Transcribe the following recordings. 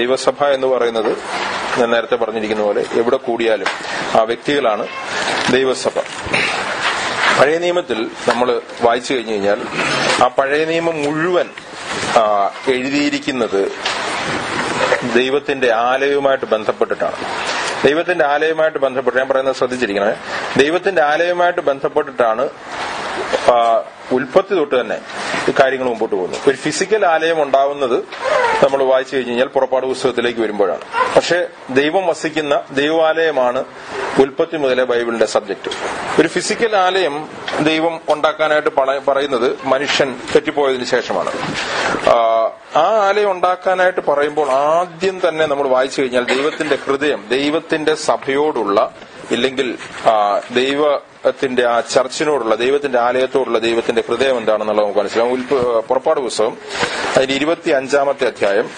ദൈവസഭ എന്ന് പറയുന്നത് ഞാൻ നേരത്തെ പറഞ്ഞിരിക്കുന്ന പോലെ എവിടെ കൂടിയാലും ആ വ്യക്തികളാണ് ദൈവസഭ പഴയ നിയമത്തിൽ നമ്മൾ വായിച്ചു കഴിഞ്ഞു കഴിഞ്ഞാൽ ആ പഴയ നിയമം മുഴുവൻ ആ, എഴുതിയിരിക്കുന്നത് ദൈവത്തിന്റെ ആലയവുമായിട്ട് ബന്ധപ്പെട്ടിട്ടാണ് ദൈവത്തിന്റെ ആലയവുമായിട്ട് ബന്ധപ്പെട്ട് ഞാൻ പറയുന്നത് ശ്രദ്ധിച്ചിരിക്കണേ ദൈവത്തിന്റെ ആലയവുമായിട്ട് ബന്ധപ്പെട്ടിട്ടാണ് ആ, ഉൽപ്പത്തി തൊട്ട് തന്നെ ഈ കാര്യങ്ങൾ മുമ്പോട്ട് പോകുന്നു ഒരു ഫിസിക്കൽ ആലയം ഉണ്ടാവുന്നത് നമ്മൾ വായിച്ചു കഴിഞ്ഞ് കഴിഞ്ഞാൽ പുറപ്പാട് പുസ്തകത്തിലേക്ക് വരുമ്പോഴാണ് പക്ഷേ ദൈവം വസിക്കുന്ന ദൈവാലയമാണ് ഉൽപ്പത്തി മുതലേ ബൈബിളിന്റെ സബ്ജക്ട് ഒരു ഫിസിക്കൽ ആലയം ദൈവം ഉണ്ടാക്കാനായിട്ട് പണ- പറയുന്നത് മനുഷ്യൻ തെറ്റിപ്പോയതിനു ശേഷമാണ് ആ, ആ ആലയം ഉണ്ടാക്കാനായിട്ട് പറയുമ്പോൾ ആദ്യം തന്നെ നമ്മൾ വായിച്ചു കഴിഞ്ഞാൽ ദൈവത്തിന്റെ ഹൃദയം ദൈവത്തിന്റെ സഭയോടുള്ള ഇല്ലെങ്കിൽ ആ, ദൈവത്തിന്റെ ആ ചർച്ചിനോടുള്ള ദൈവത്തിന്റെ ആലയത്തോടുള്ള ദൈവത്തിന്റെ ഹൃദയം എന്താണെന്നുള്ളത് നമുക്ക് മനസ്സിലാവും ഉൽപ്പ- പുറപ്പാട് പുസ്തകം അതിന് ഇരുപത്തി അഞ്ചാമത്തെ അധ്യായം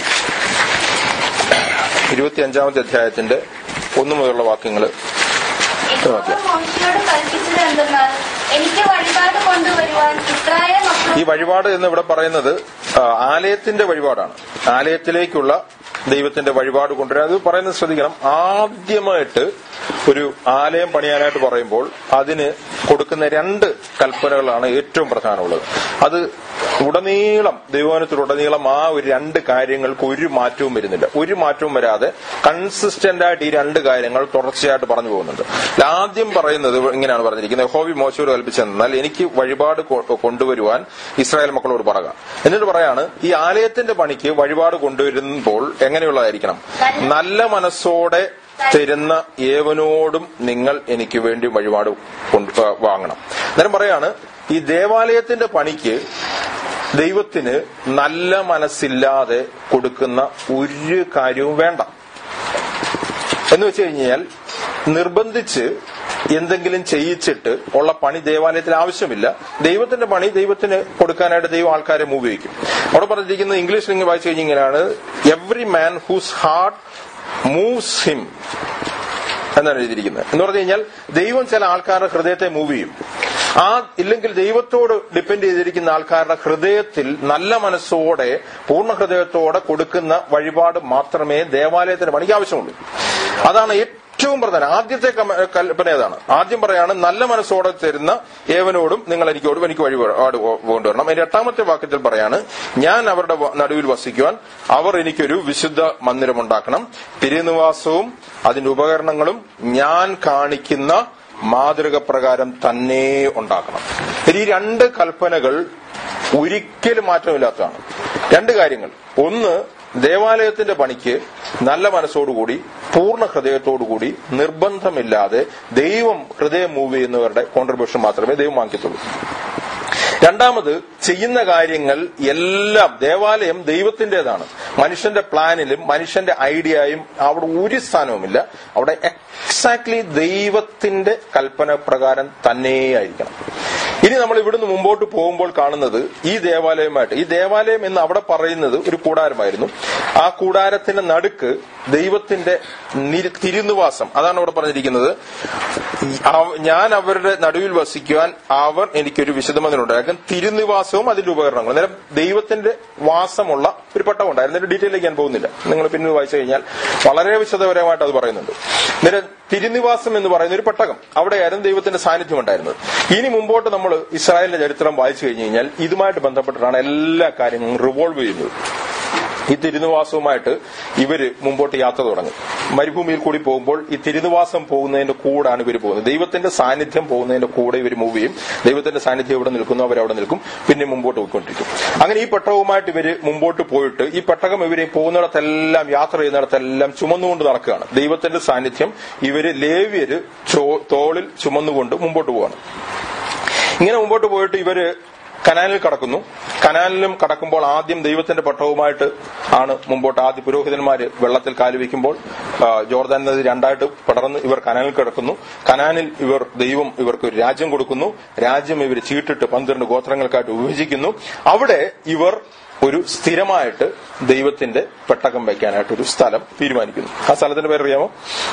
ഇരുപത്തി അഞ്ചാമത്തെ അധ്യായത്തിന്റെ ഒന്നു മുതലുള്ള വാക്യങ്ങൾ യഹോവ മോശയോട് കൽപ്പിച്ചത് എന്തെന്നാൽ എനിക്ക് വഴിപാട് കൊണ്ടുവരുവാൻ ഇസ്രായേൽ മക്കൾ ഈ വഴിപാട് എന്ന് ഇവിടെ പറയുന്നത് ആ, ആലയത്തിന്റെ വഴിപാടാണ് ആലയത്തിലേക്കുള്ള ദൈവത്തിന്റെ വഴിപാട് കൊണ്ടുവരാൻ അത് പറയുന്നത് ശ്രദ്ധിക്കണം ആദ്യമായിട്ട് ഒരു ആലയം പണിയാനായിട്ട് പറയുമ്പോൾ അതിന് കൊടുക്കുന്ന രണ്ട് കൽപ്പനകളാണ് ഏറ്റവും പ്രധാനമുള്ളത് അത് ഉടനീളം ദൈവവനത്തിലുടനീളം ആ ഒരു രണ്ട് കാര്യങ്ങൾക്ക് ഒരു മാറ്റവും വരുന്നില്ല ഒരു മാറ്റവും വരാതെ കൺസിസ്റ്റന്റ് ആയിട്ട് ഈ രണ്ട് കാര്യങ്ങൾ തുടർച്ചയായിട്ട് പറഞ്ഞു പോകുന്നുണ്ട് ഇതിൽ ആദ്യം പറയുന്നത് ഇങ്ങനെയാണ് പറഞ്ഞിരിക്കുന്നത് ഹോബി മോശയോട് കൽപ്പിച്ചെന്നാൽ എനിക്ക് വഴിപാട് കൊ- കൊണ്ടുവരുവാൻ ഇസ്രായേൽ മക്കളോട് പറയുക എന്നിട്ട് പറയാണ് ഈ ആലയത്തിന്റെ പണിക്ക് വഴിപാട് കൊണ്ടുവരുമ്പോൾ എങ്ങനെയുള്ളതായിരിക്കണം നല്ല മനസ്സോടെ തരുന്ന ഏവനോടും നിങ്ങൾ എനിക്ക് വേണ്ടി വഴിപാട് കൊണ്ട് ആ, വാങ്ങണം അന്നേരം പറയാണ് ഈ ദേവാലയത്തിന്റെ പണിക്ക് ദൈവത്തിന് നല്ല മനസ്സില്ലാതെ കൊടുക്കുന്ന ഒരു കാര്യവും വേണ്ട എന്ന് വെച്ച് കഴിഞ്ഞാൽ നിർബന്ധിച്ച് എന്തെങ്കിലും ചെയ്യിച്ചിട്ട് ഉള്ള പണി ദേവാലയത്തിൽ ആവശ്യമില്ല ദൈവത്തിന്റെ പണി ദൈവത്തിന് കൊടുക്കാനായിട്ട് ദൈവം ആൾക്കാരെ മൂവ് ചെയ്യും അവിടെ പറഞ്ഞിരിക്കുന്നത് ഇംഗ്ലീഷിൽ ഇങ്ങനെ വായിച്ചു കഴിഞ്ഞാൽ ഇങ്ങനെയാണ് every man whose heart moves him എന്നാണ് എഴുതിയിരിക്കുന്നത് എന്ന് പറഞ്ഞു കഴിഞ്ഞാൽ ദൈവം ചില ആൾക്കാരുടെ ഹൃദയത്തെ മൂവ് ചെയ്യും ആ ഇല്ലെങ്കിൽ ദൈവത്തോട് ഡിപ്പെൻഡ് ചെയ്തിരിക്കുന്ന ആൾക്കാരുടെ ഹൃദയത്തിൽ നല്ല മനസ്സോടെ പൂർണ്ണ ഹൃദയത്തോടെ കൊടുക്കുന്ന വഴിപാട് മാത്രമേ ദേവാലയത്തിന് പണിക്ക് ആവശ്യമുള്ളൂ അതാണ് ഏറ്റവും പ്രധാനം ആദ്യത്തെ കമ- കൽപ്പന ഏതാണ് ആദ്യം പറയാണ് നല്ല മനസ്സോടെ തരുന്ന ഏവനോടും നിങ്ങൾ എനിക്കോടും എനിക്ക് വഴിപാട് കൊണ്ടുവരണം അതിന്റെ എട്ടാമത്തെ വാക്യത്തിൽ പറയാണ് ഞാൻ അവരുടെ വ- നടുവിൽ വസിക്കുവാൻ അവർ എനിക്കൊരു വിശുദ്ധ മന്ദിരമുണ്ടാക്കണം തിരുനിവാസവും അതിന്റെ ഉപകരണങ്ങളും ഞാൻ കാണിക്കുന്ന മാതൃക പ്രകാരം തന്നെ ഉണ്ടാക്കണം ഈ രണ്ട് കൽപ്പനകൾ ഒരിക്കലും മാറ്റമില്ലാത്തതാണ് രണ്ട് കാര്യങ്ങൾ ഒന്ന് ദേവാലയത്തിന്റെ പണിക്ക് നല്ല മനസ്സോടുകൂടി പൂർണ്ണ ഹൃദയത്തോടുകൂടി നിർബന്ധമില്ലാതെ ദൈവം ഹൃദയം മൂവ് ചെയ്യുന്നവരുടെ കോൺട്രിബ്യൂഷൻ മാത്രമേ ദൈവം വാങ്ങിക്കത്തുള്ളൂ രണ്ടാമത് ചെയ്യുന്ന കാര്യങ്ങൾ എല്ലാം ദേവാലയം ദൈവത്തിന്റേതാണ് മനുഷ്യന്റെ പ്ലാനിലും മനുഷ്യന്റെ ഐഡിയയും അവിടെ ഒരു സ്ഥാനവുമില്ല അവിടെ എക്സാക്ട്ലി ദൈവത്തിന്റെ കൽപ്പന പ്രകാരം തന്നെയായിരിക്കണം ഇനി നമ്മൾ ഇവിടുന്ന് മുമ്പോട്ട് പോകുമ്പോൾ കാണുന്നത് ഈ ദേവാലയമായിട്ട് ഈ ദേവാലയം എന്ന് അവിടെ പറയുന്നത് ഒരു കൂടാരമായിരുന്നു ആ കൂടാരത്തിന്റെ നടുക്ക് ദൈവത്തിന്റെ നിര- തിരുനിവാസം അതാണ് അവിടെ പറഞ്ഞിരിക്കുന്നത് അവ- ഞാൻ അവരുടെ നടുവിൽ വസിക്കുവാൻ അവർ എനിക്കൊരു വിശദമതിനുണ്ടാക്കും തിരുനിവാസവും അതിന്റെ ഉപകരണങ്ങളും അന്നേരം ദൈവത്തിന്റെ വാസമുള്ള ഒരു പട്ടം ഉണ്ടായിരുന്നു അതിന്റെ ഡീറ്റെയിലേക്ക് ഞാൻ പോകുന്നില്ല നിങ്ങൾ പിന്നെ വായിച്ചു കഴിഞ്ഞാൽ വളരെ വിശദപരമായിട്ട് അത് പറയുന്നുണ്ട് അന്നേരം തിരുനിവാസം എന്ന് പറയുന്ന ഒരു പെട്ടകം അവിടെയായിരുന്നു ദൈവത്തിന്റെ സാന്നിധ്യം ഉണ്ടായിരുന്നത് ഇനി മുമ്പോട്ട് നമ്മൾ ഇസ്രായേലിന്റെ ചരിത്രം വായിച്ചു കഴിഞ്ഞു കഴിഞ്ഞാൽ ഇതുമായിട്ട് ബന്ധപ്പെട്ടിട്ടാണ് എല്ലാ കാര്യങ്ങളും റിവോൾവ് ചെയ്യുന്നത് ഈ തിരുനിവാസവുമായിട്ട് ഇവര് മുമ്പോട്ട് യാത്ര തുടങ്ങി മരുഭൂമിയിൽ കൂടി പോകുമ്പോൾ ഈ തിരുനിവാസം പോകുന്നതിന്റെ കൂടാണ് ഇവർ പോകുന്നത് ദൈവത്തിന്റെ സാന്നിധ്യം പോകുന്നതിന്റെ കൂടെ ഇവർ മൂവ് ചെയ്യും ദൈവത്തിന്റെ സാന്നിധ്യം എവിടെ നിൽക്കുന്നു അവർ അവിടെ നിൽക്കും പിന്നെ മുമ്പോട്ട് പോയിക്കൊണ്ടിരിക്കും അങ്ങനെ ഈ പെട്ടകവുമായിട്ട് ഇവര് മുമ്പോട്ട് പോയിട്ട് ഈ പെട്ടകം ഇവര് പോകുന്നിടത്തെല്ലാം യാത്ര ചെയ്യുന്നിടത്തെല്ലാം ചുമന്നുകൊണ്ട് നടക്കുകയാണ് ദൈവത്തിന്റെ സാന്നിധ്യം ഇവര് ലേവ്യര് ചോ- തോളിൽ ചുമന്നുകൊണ്ട് മുമ്പോട്ട് പോവാണ് ഇങ്ങനെ മുമ്പോട്ട് പോയിട്ട് ഇവര് കനാലിൽ കടക്കുന്നു കനാലിലും കടക്കുമ്പോൾ ആദ്യം ദൈവത്തിന്റെ പട്ടവുമായിട്ട് ആണ് മുമ്പോട്ട് ആദ്യ പുരോഹിതന്മാര് വെള്ളത്തിൽ കാലുവെക്കുമ്പോൾ ആ, ജോർദാൻ നദി രണ്ടായിട്ട് പടർന്ന് ഇവർ കനാലിൽ കിടക്കുന്നു കനാനിൽ ഇവർ ദൈവം ഇവർക്ക് ഒരു രാജ്യം കൊടുക്കുന്നു രാജ്യം ഇവർ ചീട്ടിട്ട് പന്ത്രണ്ട് ഗോത്രങ്ങൾക്കായിട്ട് വിഭജിക്കുന്നു അവിടെ ഇവർ ഒരു സ്ഥിരമായിട്ട് ദൈവത്തിന്റെ പെട്ടകം വയ്ക്കാനായിട്ട് ഒരു സ്ഥലം തീരുമാനിക്കുന്നു ആ സ്ഥലത്തിന്റെ പേരറിയാമോ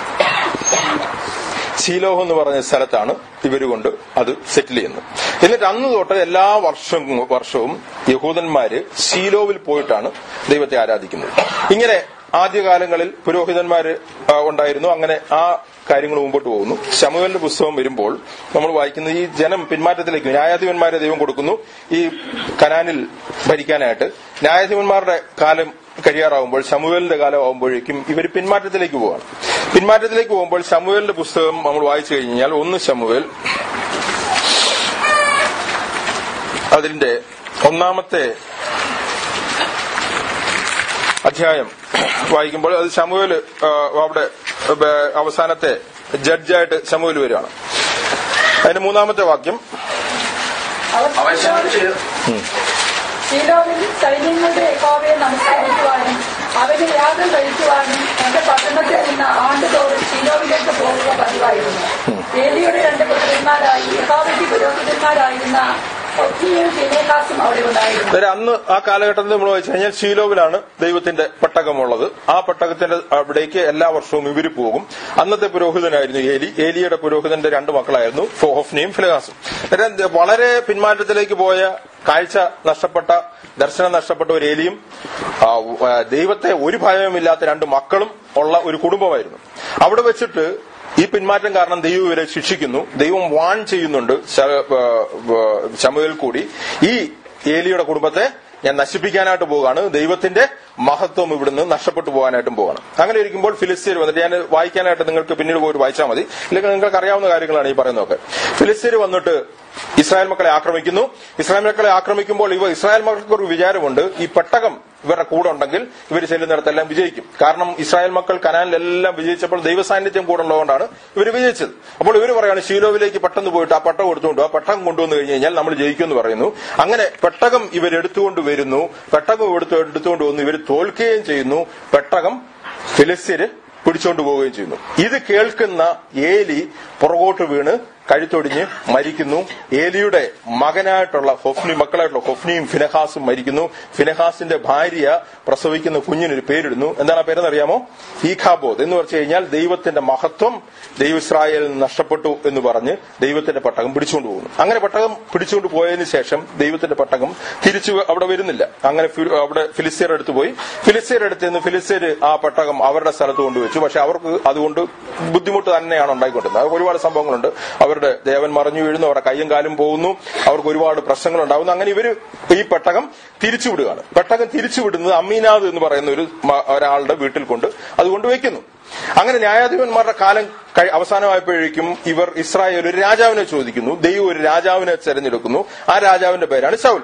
ശീലോഹ് എന്ന് പറഞ്ഞ സ്ഥലത്താണ് ഇവര് കൊണ്ട് അത് സെറ്റിൽ ചെയ്യുന്നത് എന്നിട്ട് അന്ന് തൊട്ട് എല്ലാ വർഷവും വർഷവും യഹൂദന്മാര് ശീലോവിൽ പോയിട്ടാണ് ദൈവത്തെ ആരാധിക്കുന്നത് ഇങ്ങനെ ആദ്യകാലങ്ങളിൽ പുരോഹിതന്മാര് ആ, ഉണ്ടായിരുന്നു അങ്ങനെ ആ കാര്യങ്ങൾ മുമ്പോട്ട് പോകുന്നു ശമുവലിന്റെ പുസ്തകം വരുമ്പോൾ നമ്മൾ വായിക്കുന്നത് ഈ ജനം പിന്മാറ്റത്തിലേക്ക് ന്യായാധിപന്മാരെ ദൈവം കൊടുക്കുന്നു ഈ കനാനിൽ ഭരിക്കാനായിട്ട് ന്യായാധിപന്മാരുടെ കാലം കഴിയാറാവുമ്പോൾ ശമുവേലിന്റെ കാലം ആവുമ്പോഴേക്കും ഇവർ പിന്മാറ്റത്തിലേക്ക് പോവാണ് പിന്മാറ്റത്തിലേക്ക് പോകുമ്പോൾ ശമുവേലിന്റെ പുസ്തകം നമ്മൾ വായിച്ചു കഴിഞ്ഞാൽ ഒന്ന് ശമുവേൽ അതിന്റെ ഒന്നാമത്തെ അധ്യായം വായിക്കുമ്പോൾ അത് ശമുവേല് ആ, അവിടെ ആ, അവസാനത്തെ ജഡ്ജായിട്ട് ശമുവേൽ വരികയാണ് അതിന്റെ മൂന്നാമത്തെ വാക്യം അവർ അവൻ ശമിച്ച് ശീലോവിൽ സൈന്യങ്ങളുടെ യഹോവയെ നമസ്കരിക്കുവാനും അവന് യാഗം കഴിക്കുവാനും തന്റെ പട്ടണത്തിൽ നിന്ന് ആണ്ടുതോറും ശീലോവിലേക്ക് പോകുക പതിവായിരുന്നു ഏലിയുടെ രണ്ട് പുത്രന്മാരായി യഹോവയ്ക്ക് പുരോഹിതന്മാരായിരുന്ന ഒത്തിയും ഫിനേക്കാസും അവിടെ ഉണ്ടായിരുന്നു അതായത് അന്ന് ആ കാലഘട്ടത്തിൽ നമ്മൾ വായിച്ചു കഴിഞ്ഞാൽ ഷീലോവിലാണ് ദൈവത്തിന്റെ പെട്ടകമുള്ളത് ആ പെട്ടകത്തിന്റെ അവിടേക്ക് എല്ലാ വർഷവും ഇവര് പോകും അന്നത്തെ പുരോഹിതനായിരുന്നു ഏലി ഏലിയുടെ പുരോഹിതന്റെ രണ്ട് മക്കളായിരുന്നു ഫോഹഫ്നിയും ഫിലഹാസും അന്നേരം വളരെ പിന്മാറ്റത്തിലേക്ക് പോയ കാഴ്ച നഷ്ടപ്പെട്ട ദർശനം നഷ്ടപ്പെട്ട ഒരു ഏലിയും ആ, ആ, ദൈവത്തെ ഒരു ഭയവുമില്ലാത്ത രണ്ട് മക്കളും ഉള്ള ഒരു കുടുംബമായിരുന്നു അവിടെ വെച്ചിട്ട് ഈ പിന്മാറ്റം കാരണം ദൈവം ഇവരെ ശിക്ഷിക്കുന്നു ദൈവം വാൺ ചെയ്യുന്നുണ്ട് ശമുവേൽ കൂടി ഈ ഏലിയുടെ കുടുംബത്തെ ഞാൻ നശിപ്പിക്കാനായിട്ട് പോവുകയാണ് ദൈവത്തിന്റെ മഹത്വം ഇവിടുന്ന് നഷ്ടപ്പെട്ടു പോകാനായിട്ടും പോവാണ് അങ്ങനെ ഇരിക്കുമ്പോൾ ഫിലിസ്തീർ വന്നിട്ട് ഞാൻ വായിക്കാനായിട്ട് നിങ്ങൾക്ക് പിന്നീട് പോയി വായിച്ചാൽ മതി ഇല്ലെങ്കിൽ നിങ്ങൾക്ക് അറിയാവുന്ന കാര്യങ്ങളാണ് ഈ പറയുന്നതൊക്കെ ഫിലിസ്തീർ വന്നിട്ട് ഇസ്രായേൽ മക്കളെ ആക്രമിക്കുന്നു ഇസ്രായേൽ മക്കളെ ആക്രമിക്കുമ്പോൾ ഇവ ഇസ്രായേൽ മക്കൾക്ക് ഒരു വിചാരമുണ്ട് ഈ പെട്ടകം ഇവരുടെ കൂടെ ഉണ്ടെങ്കിൽ ഇവർ ചെല്ലുന്നിടത്തെല്ലാം വിജയിക്കും കാരണം ഇസ്രായേൽ മക്കൾ കനാലിലെല്ലാം വിജയിച്ചപ്പോൾ ദൈവസാന്നിധ്യം കൂടെ ഉള്ളതുകൊണ്ടാണ് ഇവർ വിജയിച്ചത് അപ്പോൾ ഇവർ പറയാണ് ഷീലോവിലേക്ക് പെട്ടെന്ന് പോയിട്ട് ആ പട്ടം എടുത്തുകൊണ്ട് ആ പെട്ടകം കൊണ്ടുവന്നു കഴിഞ്ഞ് കഴിഞ്ഞാൽ നമ്മൾ ജയിക്കുമെന്ന് പറയുന്നു അങ്ങനെ പെട്ടകം ഇവരെടുത്തുകൊണ്ട് വരുന്നു പെട്ടകം എടുത്ത് എടുത്തുകൊണ്ട് വന്നു ഇവർ തോൽക്കുകയും ചെയ്യുന്നു പെട്ടകം ഫിലിസ്തീര് പിടിച്ചോണ്ട് പോവുകയും ചെയ്യുന്നു ഇത് കേൾക്കുന്ന ഏലി പുറകോട്ട് വീണ് കഴുത്തൊടിഞ്ഞ് മരിക്കുന്നു ഏലിയുടെ മകനായിട്ടുള്ള ഹൊഫ്നി മക്കളായിട്ടുള്ള ഹൊഫ്നിയും ഫിനഹാസും മരിക്കുന്നു ഫിനഹാസിന്റെ ഭാര്യ പ്രസവിക്കുന്ന കുഞ്ഞിനൊരു പേരിടുന്നു എന്താണ് ആ പേരെന്നറിയാമോ ഈഖാബോദ് എന്ന് പറഞ്ഞു കഴിഞ്ഞാൽ ദൈവത്തിന്റെ മഹത്വം ദൈവ ഇസ്രായേലിൽ നിന്ന് നഷ്ടപ്പെട്ടു എന്ന് പറഞ്ഞ് ദൈവത്തിന്റെ പട്ടകം പിടിച്ചുകൊണ്ട് പോകുന്നു അങ്ങനെ പട്ടകം പിടിച്ചുകൊണ്ട് പോയതിനു ശേഷം ദൈവത്തിന്റെ പട്ടകം തിരിച്ചു അവിടെ വരുന്നില്ല അങ്ങനെ ഫി- അവിടെ ഫിലിസ്തീർ അടുത്ത് പോയി ഫിലിസ്തീർ അടുത്ത് നിന്ന് ഫിലിസ്തീർ ആ പട്ടകം അവരുടെ സ്ഥലത്ത് കൊണ്ടുവച്ചു പക്ഷെ അവർക്ക് അതുകൊണ്ട് ബുദ്ധിമുട്ട് തന്നെയാണ് ഉണ്ടായിക്കൊണ്ടിരുന്നത് അത് ഒരുപാട് സംഭവങ്ങളുണ്ട് അവരുടെ ദേവൻ മറിഞ്ഞു വീഴുന്നു അവരുടെ കയ്യും കാലും പോകുന്നു അവർക്ക് ഒരുപാട് പ്രശ്നങ്ങൾ ഉണ്ടാകുന്നു അങ്ങനെ ഇവര് ഈ പെട്ടകം തിരിച്ചുവിടുകയാണ് പെട്ടകം തിരിച്ചുവിടുന്നത് അമീനാദ് എന്ന് പറയുന്ന ഒരു മ- ഒരാളുടെ വീട്ടിൽ കൊണ്ട് അതുകൊണ്ട് വെക്കുന്നു അങ്ങനെ ന്യായാധിപന്മാരുടെ കാലം കഴി- അവസാനമായപ്പോഴേക്കും ഇവർ ഇസ്രായേൽ ഒരു രാജാവിനെ ചോദിക്കുന്നു ദൈവം ഒരു രാജാവിനെ തെരഞ്ഞെടുക്കുന്നു ആ രാജാവിന്റെ പേരാണ് ശൗൽ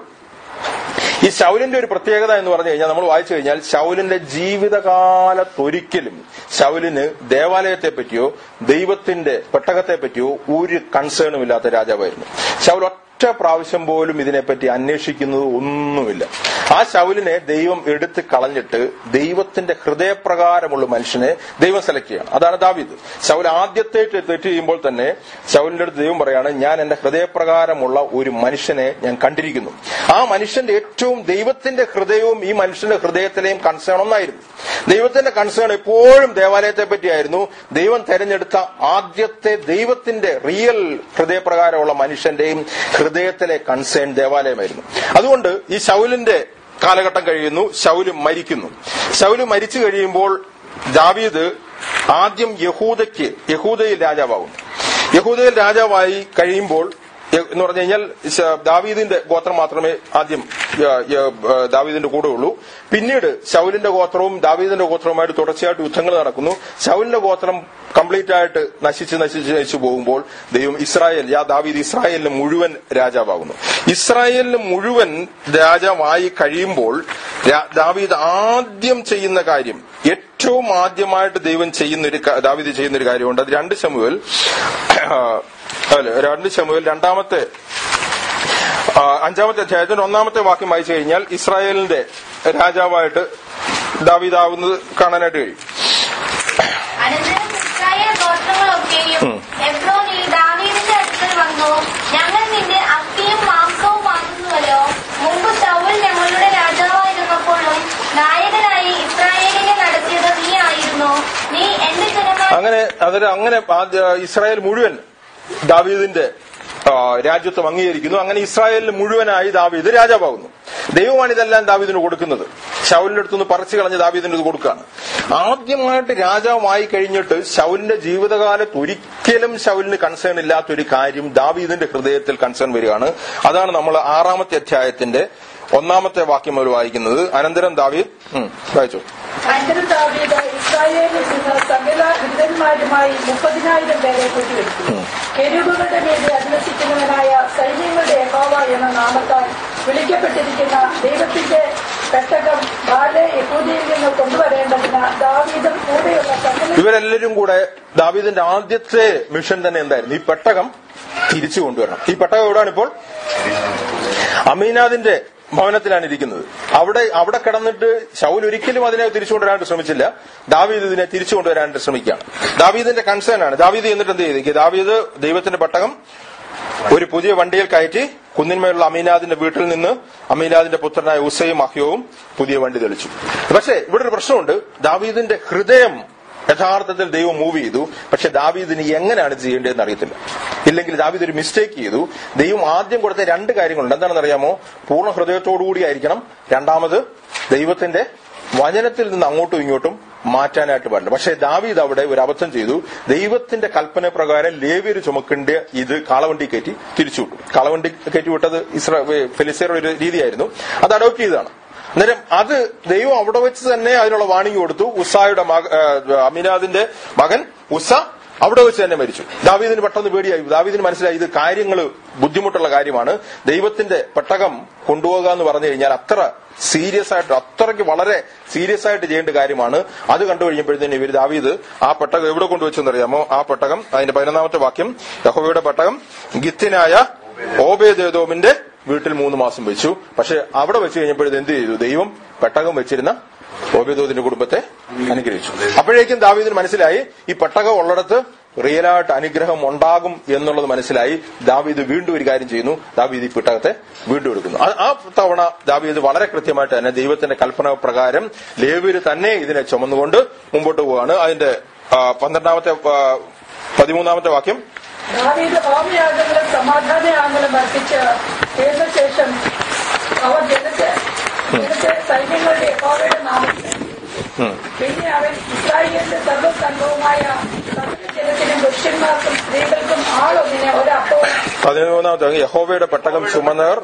ഈ ശൗലിന്റെ ഒരു പ്രത്യേകത എന്ന് പറഞ്ഞു കഴിഞ്ഞാൽ നമ്മൾ വായിച്ചു കഴിഞ്ഞാൽ ശൗലിന്റെ ജീവിതകാലത്തൊരിക്കലും ശൗലിന് ദേവാലയത്തെ പറ്റിയോ ദൈവത്തിന്റെ പെട്ടകത്തെ പറ്റിയോ ഒരു കൺസേണും ഇല്ലാത്ത രാജാവായിരുന്നു ശൗൽ ഒറ്റ പ്രാവശ്യം പോലും ഇതിനെപ്പറ്റി അന്വേഷിക്കുന്നത് ഒന്നുമില്ല ആ ശൗലിനെ ദൈവം എടുത്ത് കളഞ്ഞിട്ട് ദൈവത്തിന്റെ ഹൃദയപ്രകാരമുള്ള മനുഷ്യനെ ദൈവം സെലക്ട് ചെയ്യണം അതാണ് ദാവീദ് ശൗൽ ആദ്യത്തെ തെറ്റ് ചെയ്യുമ്പോൾ തന്നെ ശൗലിന്റെ അടുത്ത് ദൈവം പറയാണ് ഞാൻ എന്റെ ഹൃദയപ്രകാരമുള്ള ഒരു മനുഷ്യനെ ഞാൻ കണ്ടിരിക്കുന്നു ആ മനുഷ്യന്റെ ഏറ്റവും ദൈവത്തിന്റെ ഹൃദയവും ഈ മനുഷ്യന്റെ ഹൃദയത്തിലെയും കൺസേൺ ഒന്നായിരുന്നു ദൈവത്തിന്റെ കൺസേൺ എപ്പോഴും ദേവാലയത്തെ പറ്റിയായിരുന്നു ദൈവം തെരഞ്ഞെടുത്ത ആദ്യത്തെ ദൈവത്തിന്റെ റിയൽ ഹൃദയപ്രകാരമുള്ള മനുഷ്യന്റെയും ഹൃദയത്തിലെ കൺസേൺ ദേവാലയമായിരുന്നു അതുകൊണ്ട് ഈ ശൗലിന്റെ കാലഘട്ടം കഴിയുന്നു ശൗല് മരിക്കുന്നു ശൗല് മരിച്ചു കഴിയുമ്പോൾ ദാവീദ് ആദ്യം യഹൂദയ്ക്ക് യഹൂദയിൽ രാജാവാകുന്നു യഹൂദയിൽ രാജാവായി കഴിയുമ്പോൾ യ- എന്ന് പറഞ്ഞു കഴിഞ്ഞാൽ ശ- ദാവീദിന്റെ ഗോത്രം മാത്രമേ ആദ്യം യ- യ- ഏ, ദാവീദിന്റെ കൂടെ ഉള്ളൂ പിന്നീട് ശൗലിന്റെ ഗോത്രവും ദാവീദിന്റെ ഗോത്രവുമായിട്ട് തുടർച്ചയായിട്ട് യുദ്ധങ്ങൾ നടക്കുന്നു ശൗലിന്റെ ഗോത്രം കംപ്ലീറ്റ് ആയിട്ട് നശിച്ച് നശിച്ച് നശിച്ചു പോകുമ്പോൾ ദൈവം ഇസ്രായേൽ യാ ദാവീദ് ഇസ്രായേലിന് മുഴുവൻ രാജാവാകുന്നു ഇസ്രായേലിന് മുഴുവൻ രാജാവായി കഴിയുമ്പോൾ രാ- ദാവീദ് ആദ്യം ചെയ്യുന്ന കാര്യം ഏറ്റവും ആദ്യമായിട്ട് ദൈവം ചെയ്യുന്ന ഒരു ക- ദാവീദ് ചെയ്യുന്ന ഒരു കാര്യമുണ്ട് അത് രണ്ട് ശമുവൽ അല്ല രണ്ട് ശമുവൽ രണ്ടാമത്തെ ആ, അഞ്ചാമത്തെ അധ്യായത്തിന്റെ ഒന്നാമത്തെ വാക്യം വായിച്ചു കഴിഞ്ഞാൽ ഇസ്രായേലിന്റെ രാജാവായിട്ട് ദാവീദാവുന്നത് കാണാനായിട്ട് കഴിയും അനന്തരം ഇസ്രായേൽ ഗോത്രങ്ങളൊക്കെയും എബ്രോനിൽ ദാവീദിന്റെ അടുക്കൽ വന്നു ഞങ്ങൾ നിന്റെ അസ്ഥിയും മാംസവും വാങ്ങുന്നുവല്ലോ മുമ്പ് സൗൽ ഞങ്ങളുടെ രാജാവായിരുന്നപ്പോഴും നായകനായി ഇസ്രായേലിനെ നടത്തിയത് നീ ആയിരുന്നു നീ എന്റെ ജനമായ അങ്ങനെ അതൊരു അങ്ങനെ ആദ്യ- ഇസ്രായേൽ മുഴുവൻ ദാവീദിന്റെ ആ, രാജ്യത്വം അംഗീകരിക്കുന്നു അങ്ങനെ ഇസ്രായേലിന് മുഴുവനായി ദാവീദ് രാജാവാകുന്നു ദൈവമാണ് ഇതെല്ലാം ദാവീദിന് കൊടുക്കുന്നത് ശൗലിന്റെ അടുത്തുനിന്ന് പറിച്ചു കളഞ്ഞ് ദാവീദിന് ഇത് കൊടുക്കുകയാണ് ആദ്യമായിട്ട് രാജാവായി കഴിഞ്ഞിട്ട് ശൗലിന്റെ ജീവിതകാലത്ത് ഒരിക്കലും ശൗലിന് കൺസേൺ ഇല്ലാത്തൊരു കാര്യം ദാവീദിന്റെ ഹൃദയത്തിൽ കൺസേൺ വരികയാണ് അതാണ് നമ്മൾ ആറാമത്തെ അധ്യായത്തിന്റെ ഒന്നാമത്തെ വാക്യം അവർ വായിക്കുന്നത് അനന്തരം ദാവീദ് ഉം, വായിച്ചു അനന്തരം ദാവീദ് ഇസ്രായേലിൽ നിന്ന് സകല വിരുദ്ധന്മാരുമായി മുപ്പതിനായിരം പേരെ കൂട്ടിവെച്ചു കെരൂബുകളുടെ മേലെ അധിവസിക്കുന്നവനായ സൈന്യങ്ങളുടെ യഹോവ എന്ന നാമത്താൽ വിളിക്കപ്പെട്ടിരിക്കുന്ന ദൈവത്തിന്റെ പെട്ടകം ബാലെ യഹൂദിയിൽ നിന്ന് കൊണ്ടുവരേണ്ടതിന് ദാവീദും കൂടെയുള്ള സകല ഇവരെല്ലാവരും കൂടെ ദാവീദിന്റെ ആദ്യത്തെ മിഷൻ തന്നെ എന്തായിരുന്നു ഈ പെട്ടകം തിരിച്ചു കൊണ്ടുവരണം ഈ പെട്ടകം എവിടെയാണ് ഇപ്പോൾ അമീനാദിന്റെ ഭവനത്തിലാണ് ഇരിക്കുന്നത് അവിടെ അവിടെ കിടന്നിട്ട് ശൗൽ ഒരിക്കലും അതിനെ തിരിച്ചു കൊണ്ടുവരാനായിട്ട് ശ്രമിച്ചില്ല ദാവീദ് ഇതിനെ തിരിച്ചു കൊണ്ടുവരാനായിട്ട് ശ്രമിക്കുകയാണ് ദാവീദിന്റെ കൺസേൺ ആണ് ദാവീദ് എന്നിട്ട് എന്ത് ചെയ്തു ദാവീദ് ദൈവത്തിന്റെ പെട്ടകം ഒരു പുതിയ വണ്ടിയിൽ കയറ്റി കുന്നിന്മേലുള്ള അമീനാദിന്റെ വീട്ടിൽ നിന്ന് അമീനാദിന്റെ പുത്രനായ ഉസയും അഹ്യവും പുതിയ വണ്ടി തെളിച്ചു പക്ഷേ ഇവിടെ ഒരു പ്രശ്നമുണ്ട് ദാവീദിന്റെ ഹൃദയം യഥാർത്ഥത്തിൽ ദൈവം മൂവ് ചെയ്തു പക്ഷെ ദാവീദിന് എങ്ങനെയാണ് ഇത് ചെയ്യേണ്ടതെന്ന് അറിയത്തില്ല ഇല്ലെങ്കിൽ ദാവീദ് ഒരു മിസ്റ്റേക്ക് ചെയ്തു ദൈവം ആദ്യം കൊടുത്ത രണ്ട് കാര്യങ്ങളുണ്ട് എന്താണെന്ന് അറിയാമോ പൂർണ്ണ ഹൃദയത്തോടുകൂടി ആയിരിക്കണം രണ്ടാമത് ദൈവത്തിന്റെ വചനത്തിൽ നിന്ന് അങ്ങോട്ടും ഇങ്ങോട്ടും മാറ്റാനായിട്ട് പാടില്ല പക്ഷേ ദാവീദ് അവിടെ ഒരു അബദ്ധം ചെയ്തു ദൈവത്തിന്റെ കൽപ്പന പ്രകാരം ലേവ്യര് ചുമക്കേണ്ട ഇത് കാളവണ്ടി കയറ്റി തിരിച്ചുവിട്ടു കാളവണ്ടി കയറ്റി വിട്ടത് ഇസ്രാ ഫെലിസയുടെ ഒരു രീതിയായിരുന്നു അത് അഡോപ്റ്റ് ചെയ്തതാണ് അന്നേരം അത് ദൈവം അവിടെ വെച്ച് തന്നെ അതിനുള്ള വാണിംഗ് കൊടുത്തു ഉസായുടെ മക ഏഹ് അമീനാദിന്റെ മകൻ ഉസ അവിടെ വെച്ച് തന്നെ മരിച്ചു ദാവീദിന് പെട്ടെന്ന് പേടിയായി ദാവീദിന് മനസ്സിലായി ഇത് കാര്യങ്ങൾ ബുദ്ധിമുട്ടുള്ള കാര്യമാണ് ദൈവത്തിന്റെ പെട്ടകം കൊണ്ടുപോകുക എന്ന് പറഞ്ഞു കഴിഞ്ഞാൽ അത്ര സീരിയസ് ആയിട്ട് അത്രയ്ക്ക് വളരെ സീരിയസ് ആയിട്ട് ചെയ്യേണ്ട കാര്യമാണ് അത് കണ്ടു കഴിഞ്ഞപ്പോഴത്തേന് ഇവർ ദാവീദ് ആ പെട്ടകം എവിടെ കൊണ്ടുവച്ചെന്നറിയാമോ ആ പെട്ടകം അതിന്റെ പതിനൊന്നാമത്തെ വാക്യം യഹോവയുടെ പെട്ടകം ഗിത്തിനായ ഓബേദേദോമിന്റെ വീട്ടിൽ മൂന്ന് മാസം വെച്ചു പക്ഷെ അവിടെ വെച്ച് കഴിഞ്ഞപ്പോഴത് എന്ത് ചെയ്തു ദൈവം പെട്ടകം വെച്ചിരുന്ന ഓബേദോദിന്റെ കുടുംബത്തെ അനുഗ്രഹിച്ചു അപ്പോഴേക്കും ദാവീദിന് മനസ്സിലായി ഈ പെട്ടകം ഉള്ളിടത്ത് റിയലായിട്ട് അനുഗ്രഹം ഉണ്ടാകും എന്നുള്ളത് മനസ്സിലായി ദാവീദ് വീണ്ടും ഒരു കാര്യം ചെയ്യുന്നു ദാവീദ് ഈ പെട്ടകത്തെ വീണ്ടും എടുക്കുന്നു ആ- ആ തവണ ദാവീദ് വളരെ കൃത്യമായിട്ട് തന്നെ ദൈവത്തിന്റെ കൽപ്പന പ്രകാരം ലേവ്യര് തന്നെ ഇതിനെ ചുമന്നുകൊണ്ട് മുമ്പോട്ട് പോവുകയാണ് അതിന്റെ ആ, പന്ത്രണ്ടാമത്തെ ആ, പതിമൂന്നാമത്തെ വാക്യം ദാവീദ് ഹോമയാഗങ്ങളും സമാധാനയാഗങ്ങളും അർപ്പിച്ച് ചെയ്ത ശേഷം അവർ ജനത്തെ ജനത്തെ സൈന്യങ്ങളുടെ യഹോവയുടെ നാമത്തിൽ ഉം. പിന്നെ അവൻ ഇസ്രായേലിന്റെ സർവ്വസംഘവുമായ സകല ജനത്തിനും പുരുഷന്മാർക്കും സ്ത്രീകൾക്കും ആളൊന്നിനെ ഒരപ്പവും പതിമൂന്നാമത്തെ വാക്യം, യഹോവയുടെ പെട്ടകം ചുമന്നവർ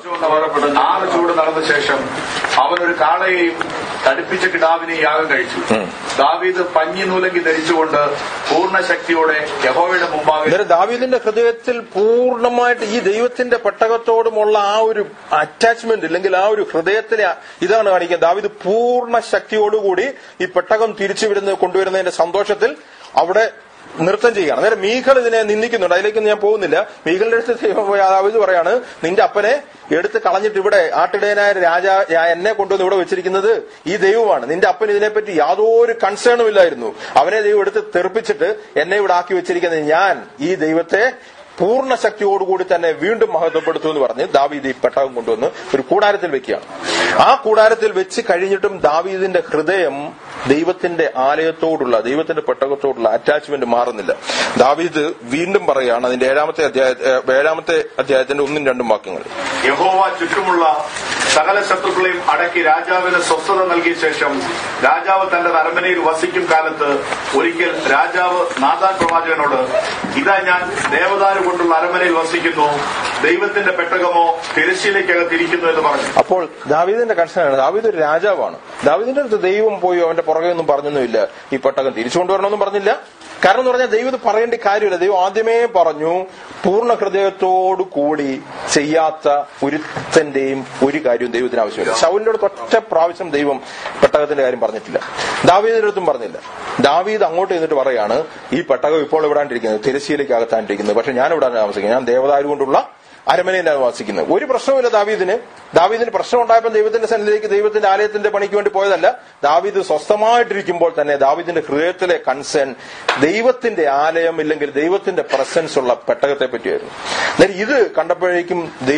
ആറ് ചൂട് നടന്ന ശേഷം അവൻ ഒരു കാളയെയും തടിപ്പിച്ച കിടാവിനെയും യാഗം കഴിച്ചു ദാവീദ് പഞ്ഞി നൂലങ്കി ധരിച്ചുകൊണ്ട് പൂർണ്ണ ശക്തിയോടെ യഹോവയുടെ മുമ്പാകെ അന്നേരം ദാവീദിന്റെ ഹൃദയത്തിൽ പൂർണ്ണമായിട്ട് ഈ ദൈവത്തിന്റെ പെട്ടകത്തോടുമുള്ള ആ ഒരു അറ്റാച്ച്മെന്റ് അല്ലെങ്കിൽ ആ ഒരു ഹൃദയത്തിലെ ആ- ഇതാണ് കാണിക്കുന്നത് ദാവീദ് പൂർണ്ണ ശക്തിയോടുകൂടി ഈ പെട്ടകം തിരിച്ചു വരുന്നത് കൊണ്ടുവരുന്നതിന്റെ സന്തോഷത്തിൽ അവിടെ നൃത്തം ചെയ്യുകയാണ് അന്നേരം മീഖൽ ഇതിനെ നിന്ദിക്കുന്നുണ്ട് അതിലേക്കൊന്നും ഞാൻ പോകുന്നില്ല മീഖലിന്റെ അടുത്ത് ദൈവം പോയി ദാവീദ് പറയാണ് നിന്റെ അപ്പനെ എടുത്ത് കളഞ്ഞിട്ട് ഇവിടെ ആട്ടിടയനായ രാജാ ഞാൻ എന്നെ കൊണ്ടുവന്ന് ഇവിടെ വെച്ചിരിക്കുന്നത് ഈ ദൈവമാണ് നിന്റെ അപ്പൻ ഇതിനെപ്പറ്റി യാതൊരു കൺസേണും ഇല്ലായിരുന്നു അവനെ ദൈവം എടുത്ത് തെറിപ്പിച്ചിട്ട് എന്നെ ഇവിടെ ആക്കി വെച്ചിരിക്കുന്നത് ഞാൻ ഈ ദൈവത്തെ പൂർണ്ണ ശക്തിയോടുകൂടി തന്നെ വീണ്ടും മഹത്വപ്പെടുത്തു എന്ന് പറഞ്ഞ് ദാവീദ് ഈ പെട്ടകം കൊണ്ടുവന്ന് ഒരു കൂടാരത്തിൽ വെക്കുകയാണ് ആ കൂടാരത്തിൽ വെച്ച് കഴിഞ്ഞിട്ടും ദാവീദിന്റെ ഹൃദയം ദൈവത്തിന്റെ ആലയത്തോടുള്ള ദൈവത്തിന്റെ പെട്ടകത്തോടുള്ള അറ്റാച്ച്മെന്റ് മാറുന്നില്ല ദാവീദ് വീണ്ടും പറയുകയാണ് അതിന്റെ ഏഴാമത്തെ അധ്യായ ഏഹ് ഏഴാമത്തെ അധ്യായത്തിന്റെ ഒന്നും രണ്ടും വാക്യങ്ങൾ യഹോവ ചുറ്റുമുള്ള സകല ശത്രുക്കളെയും അടക്കി രാജാവിന് സ്വസ്ഥത നൽകിയ ശേഷം രാജാവ് തന്റെ അരമനയിൽ വസിക്കും കാലത്ത് ഒരിക്കൽ രാജാവ് നാഥാൻ പ്രവാചകനോട് ഇതാ ഞാൻ ദേവദാരു കൊണ്ടുള്ള അരമനയിൽ വസിക്കുന്നു ദൈവത്തിന്റെ പെട്ടകമോ തിരശ്ശീലയ്ക്കകത്തിരിക്കുന്നു എന്ന് പറഞ്ഞു അപ്പോൾ ദാവീദിന്റെ കൺസേൺ ദാവീദ് ഒരു രാജാവാണ് ദാവീദിന്റെ അടുത്ത് ദൈവം പോയി അവന്റെ പുറകെ ഒന്നും പറഞ്ഞൊന്നുമില്ല ഈ പെട്ടകം തിരിച്ചു കൊണ്ടുവരണമെന്നും പറഞ്ഞില്ല കാരണം എന്ന് പറഞ്ഞാൽ ദൈവം ഇത് പറയേണ്ട കാര്യമില്ല ദൈവം ആദ്യമേ പറഞ്ഞു പൂർണ്ണ ഹൃദയത്തോടു കൂടി ചെയ്യാത്ത ഒരുത്തന്റെയും ഒരു കാര്യവും ദൈവത്തിന് ആവശ്യമില്ല ശൗലിന്റെ അടുത്ത് ഒറ്റ പ്രാവശ്യം ദൈവം പെട്ടകത്തിന്റെ കാര്യം പറഞ്ഞിട്ടില്ല ദാവീദിന്റെ അടുത്തും പറഞ്ഞില്ല ദാവീദ് അങ്ങോട്ട് ചെന്നിട്ട് പറയാണ് ഈ പെട്ടകം ഇപ്പോൾ ഇവിടാണ്ടിരിക്കുന്നത് തിരശ്ശീലയ്ക്കകത്താണ്ടിരിക്കുന്നത് പക്ഷെ ഞാൻ ഇവിടെ താമസിക്കുന്നത് ഞാൻ ദേവദാരു കൊണ്ടുള്ള അരമനയിലാണ് വാസിക്കുന്നത് ഒരു പ്രശ്നവുമില്ല ദാവീദിന് ദാവീദിന് പ്രശ്നം ഉണ്ടായപ്പോൾ ദൈവത്തിന്റെ സന്നിധിയിലേക്ക് ദൈവത്തിന്റെ ആലയത്തിന്റെ പണിക്ക് വേണ്ടി പോയതല്ല ദാവീദ് സ്വസ്ഥമായിട്ടിരിക്കുമ്പോൾ തന്നെ ദാവീദിന്റെ ഹൃദയത്തിലെ കൺസേൺ ദൈവത്തിന്റെ ആലയം ഇല്ലെങ്കിൽ ദൈവത്തിന്റെ പ്രസൻസ് ഉള്ള പെട്ടകത്തെ പറ്റിയായിരുന്നു അന്നേരം ഇത് കണ്ടപ്പോഴേക്കും ദൈവം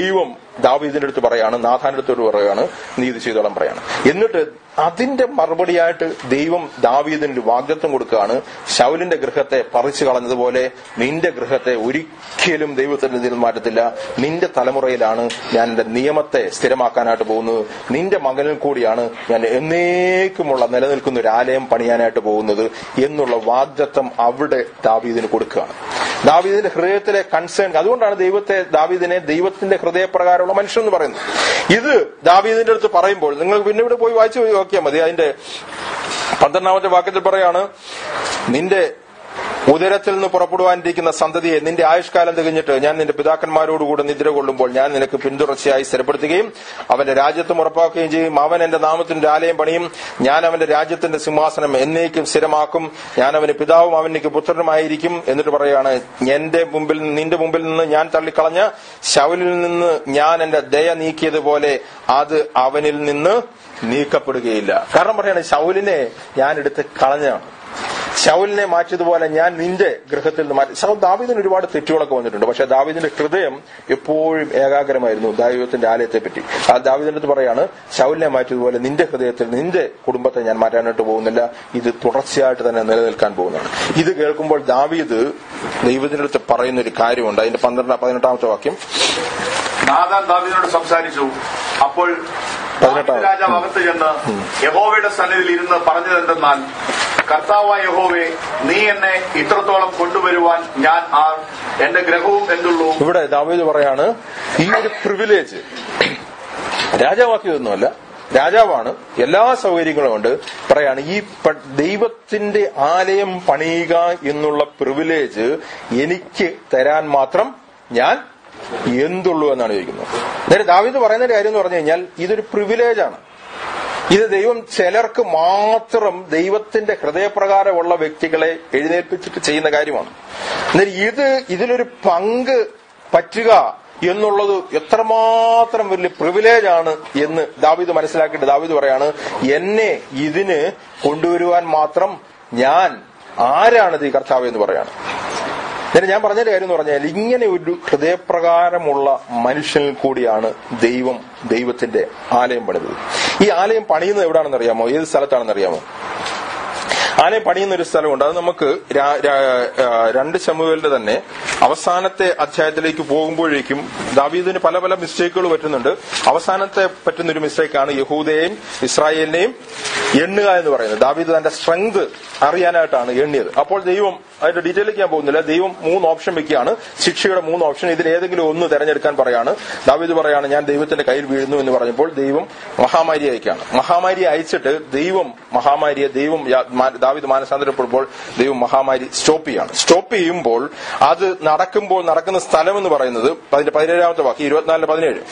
ദാവീദിന്റെ അടുത്ത് പറയാണ് നാഥാന്റെ അടുത്തോട് പറയാണ് നീ ഇത് ചെയ്തോളം പറയാണ് എന്നിട്ട് അതിന്റെ മറുപടിയായിട്ട് ദൈവം ദാവീദിന് ഒരു വാഗ്ദത്വം കൊടുക്കുകയാണ് ശൗലിന്റെ ഗൃഹത്തെ പറിച്ചു കളഞ്ഞതുപോലെ നിന്റെ ഗൃഹത്തെ ഒരിക്കലും ദൈവത്തിന്റെ ഇതിൽ മാറ്റത്തില്ല നിന്റെ തലമുറയിലാണ് ഞാൻ എന്റെ നിയമത്തെ സ്ഥിരമാക്കാനായിട്ട് പോകുന്നത് നിന്റെ മകനിൽ കൂടിയാണ് ഞാൻ എന്നേക്കുമുള്ള നിലനിൽക്കുന്ന ഒരു ആലയം പണിയാനായിട്ട് പോകുന്നത് എന്നുള്ള വാഗ്ദത്വം അവിടെ ദാവീദിന് കൊടുക്കുകയാണ് ദാവീദിന്റെ ഹൃദയത്തിലെ കൺസേൺ അതുകൊണ്ടാണ് ദൈവത്തെ ദാവീദിനെ ദൈവത്തിന്റെ ഹൃദയപ്രകാരമുള്ള മനുഷ്യൻ എന്ന് പറയുന്നത് ഇത് ദാവീദിന്റെ അടുത്ത് പറയുമ്പോൾ നിങ്ങൾ പിന്നെ ഇവിടെ പോയി വായിച്ചു നോക്കിയാൽ മതി അതിന്റെ പന്ത്രണ്ടാമത്തെ വാക്യത്തിൽ പറയാണ് നിന്റെ ഉദരത്തിൽ നിന്ന് പുറപ്പെടുവാനിരിക്കുന്ന സന്തതിയെ നിന്റെ ആയുഷ്കാലം തികഞ്ഞിട്ട് ഞാൻ നിന്റെ പിതാക്കന്മാരോടുകൂടെ നിദ്ര കൊള്ളുമ്പോൾ ഞാൻ നിനക്ക് പിന്തുടർച്ചയായി സ്ഥിരപ്പെടുത്തുകയും അവന്റെ രാജ്യത്വം ഉറപ്പാക്കുകയും ചെയ്യും അവൻ എന്റെ നാമത്തിന്റെ ആലയം പണിയും ഞാൻ അവന്റെ രാജ്യത്തിന്റെ സിംഹാസനം എന്നേക്കും സ്ഥിരമാക്കും ഞാൻ അവന് പിതാവും അവനിക്ക് പുത്രനുമായിരിക്കും എന്നിട്ട് പറയാണ് എന്റെ മുമ്പിൽ നിന്റെ മുമ്പിൽ നിന്ന് ഞാൻ തള്ളിക്കളഞ്ഞ ശവലിൽ നിന്ന് ഞാൻ എന്റെ ദയ നീക്കിയതുപോലെ അത് അവനിൽ നിന്ന് നീക്കപ്പെടുകയില്ല കാരണം പറയാണ് ശൗലിനെ ഞാൻ എടുത്ത് കളഞ്ഞാണ് ശൗലിനെ മാറ്റിയതുപോലെ ഞാൻ നിന്റെ ഗൃഹത്തിൽ നിന്ന് മാറ്റി ശൗൽ ദാവീദിന് ഒരുപാട് തെറ്റുകളൊക്കെ വന്നിട്ടുണ്ട് പക്ഷെ ദാവീദിന്റെ ഹൃദയം എപ്പോഴും ഏകാഗ്രമായിരുന്നു ദൈവത്തിന്റെ ആലയത്തെ പറ്റി ആ ദാവീദിന്റെ അടുത്ത് പറയാണ് ശൗലിനെ മാറ്റിയതുപോലെ നിന്റെ ഹൃദയത്തിൽ നിന്റെ കുടുംബത്തെ ഞാൻ മാറ്റാനായിട്ട് പോകുന്നില്ല ഇത് തുടർച്ചയായിട്ട് തന്നെ നിലനിൽക്കാൻ പോകുന്നതാണ് ഇത് കേൾക്കുമ്പോൾ ദാവീദ് ദൈവത്തിന്റെ അടുത്ത് പറയുന്ന ഒരു കാര്യമുണ്ട് അതിന്റെ പന്ത്രണ്ട് പതിനെട്ടാമത്തെ വാക്യം നാഥാൻ ദാവീദിനോട് സംസാരിച്ചു അപ്പോൾ പതിനെട്ടാം. ദാവീദ് രാജാവ് അകത്ത് ചെന്ന് യഹോവയുടെ സന്നിധിയിൽ ഇരുന്ന് പറഞ്ഞതെന്തെന്നാൽ കർത്താവായ യഹോവേ നീ എന്നെ ഇത്രത്തോളം കൊണ്ടുവരുവാൻ ഞാൻ ആർ എന്റെ ഗ്രഹവും എന്തുള്ളൂ ഇവിടെ ദാവീദ് പറയാണ് ഈ ഒരു പ്രിവിലേജ് രാജാവാക്കിയതൊന്നുമല്ല രാജാവാണ് എല്ലാ സൗകര്യങ്ങളും ഉണ്ട് പറയാണ് ഈ പ- ദൈവത്തിന്റെ ആലയം പണിയുക എന്നുള്ള പ്രിവിലേജ് എനിക്ക് തരാൻ മാത്രം ഞാൻ എന്തുള്ളൂ എന്നാണ് ചോദിക്കുന്നത് നേരെ ദാവീദ് പറയുന്ന ഒരു കാര്യം എന്ന് പറഞ്ഞു കഴിഞ്ഞാൽ ഇതൊരു പ്രിവിലേജാണ് ഇത് ദൈവം ചിലർക്ക് മാത്രം ദൈവത്തിന്റെ ഹൃദയപ്രകാരമുള്ള വ്യക്തികളെ എഴുന്നേൽപ്പിച്ചിട്ട് ചെയ്യുന്ന കാര്യമാണ് എന്നാൽ ഇത് ഇതിലൊരു പങ്ക് പറ്റുക എന്നുള്ളത് എത്രമാത്രം വലിയ പ്രിവിലേജ് ആണ് എന്ന് ദാവീദ് മനസ്സിലാക്കിയിട്ട് ദാവീദ് പറയാണ് എന്നെ ഇതിന് കൊണ്ടുവരുവാൻ മാത്രം ഞാൻ ആരാണിത് ഈ കർത്താവ് എന്ന് പറയാണ് എന്നിട്ട് ഞാൻ പറഞ്ഞ കാര്യം എന്ന് പറഞ്ഞാൽ ഇങ്ങനെ ഒരു ഹൃദയപ്രകാരമുള്ള മനുഷ്യനിൽ കൂടിയാണ് ദൈവം ദൈവത്തിന്റെ ആലയം പണിതത് ഈ ആലയം പണിയുന്നത് എവിടാണെന്ന് അറിയാമോ ഏത് സ്ഥലത്താണെന്ന് അറിയാമോ ആലയം പണിയുന്ന ഒരു സ്ഥലമുണ്ട് അത് നമുക്ക് രാ- രാ- ആ, രണ്ട് ശമുവേലിന്റെ തന്നെ അവസാനത്തെ അധ്യായത്തിലേക്ക് പോകുമ്പോഴേക്കും ദാവീദിന് പല പല മിസ്റ്റേക്കുകൾ പറ്റുന്നുണ്ട് അവസാനത്തെ പറ്റുന്ന ഒരു മിസ്റ്റേക്കാണ് യഹൂദയെയും ഇസ്രായേലിനെയും എണ്ണുക എന്ന് പറയുന്നത് ദാവീദ് തന്റെ സ്ട്രെങ്ത് അറിയാനായിട്ടാണ് എണ്ണിയത് അപ്പോൾ ദൈവം അതിന്റെ ഡീറ്റെയിലേക്ക് ഞാൻ പോകുന്നില്ല ദൈവം മൂന്ന് ഓപ്ഷൻ വെക്കുകയാണ് ശിക്ഷയുടെ മൂന്ന് ഓപ്ഷൻ ഇതിൽ ഏതെങ്കിലും ഒന്ന് തെരഞ്ഞെടുക്കാൻ പറയാണ് ദാവീദ് പറയാണ് ഞാൻ ദൈവത്തിന്റെ കയ്യിൽ വീഴുന്നു എന്ന് പറഞ്ഞപ്പോൾ ദൈവം മഹാമാരി അയക്കാണ് മഹാമാരി അയച്ചിട്ട് ദൈവം മഹാമാരിയെ ദൈവം യാ- മാ- ദാവീദ് മാനസാന്തരപ്പെടുമ്പോൾ ദൈവം മഹാമാരി സ്റ്റോപ്പ് ചെയ്യാണ് സ്റ്റോപ്പ് ചെയ്യുമ്പോൾ അത് നടക്കുമ്പോൾ നടക്കുന്ന സ്ഥലം എന്ന് പറയുന്നത് അതിന്റെ പതിനേഴാമത്തെ വാക്ക് ഇരുപത്തിനാലിന് പതിനേഴ്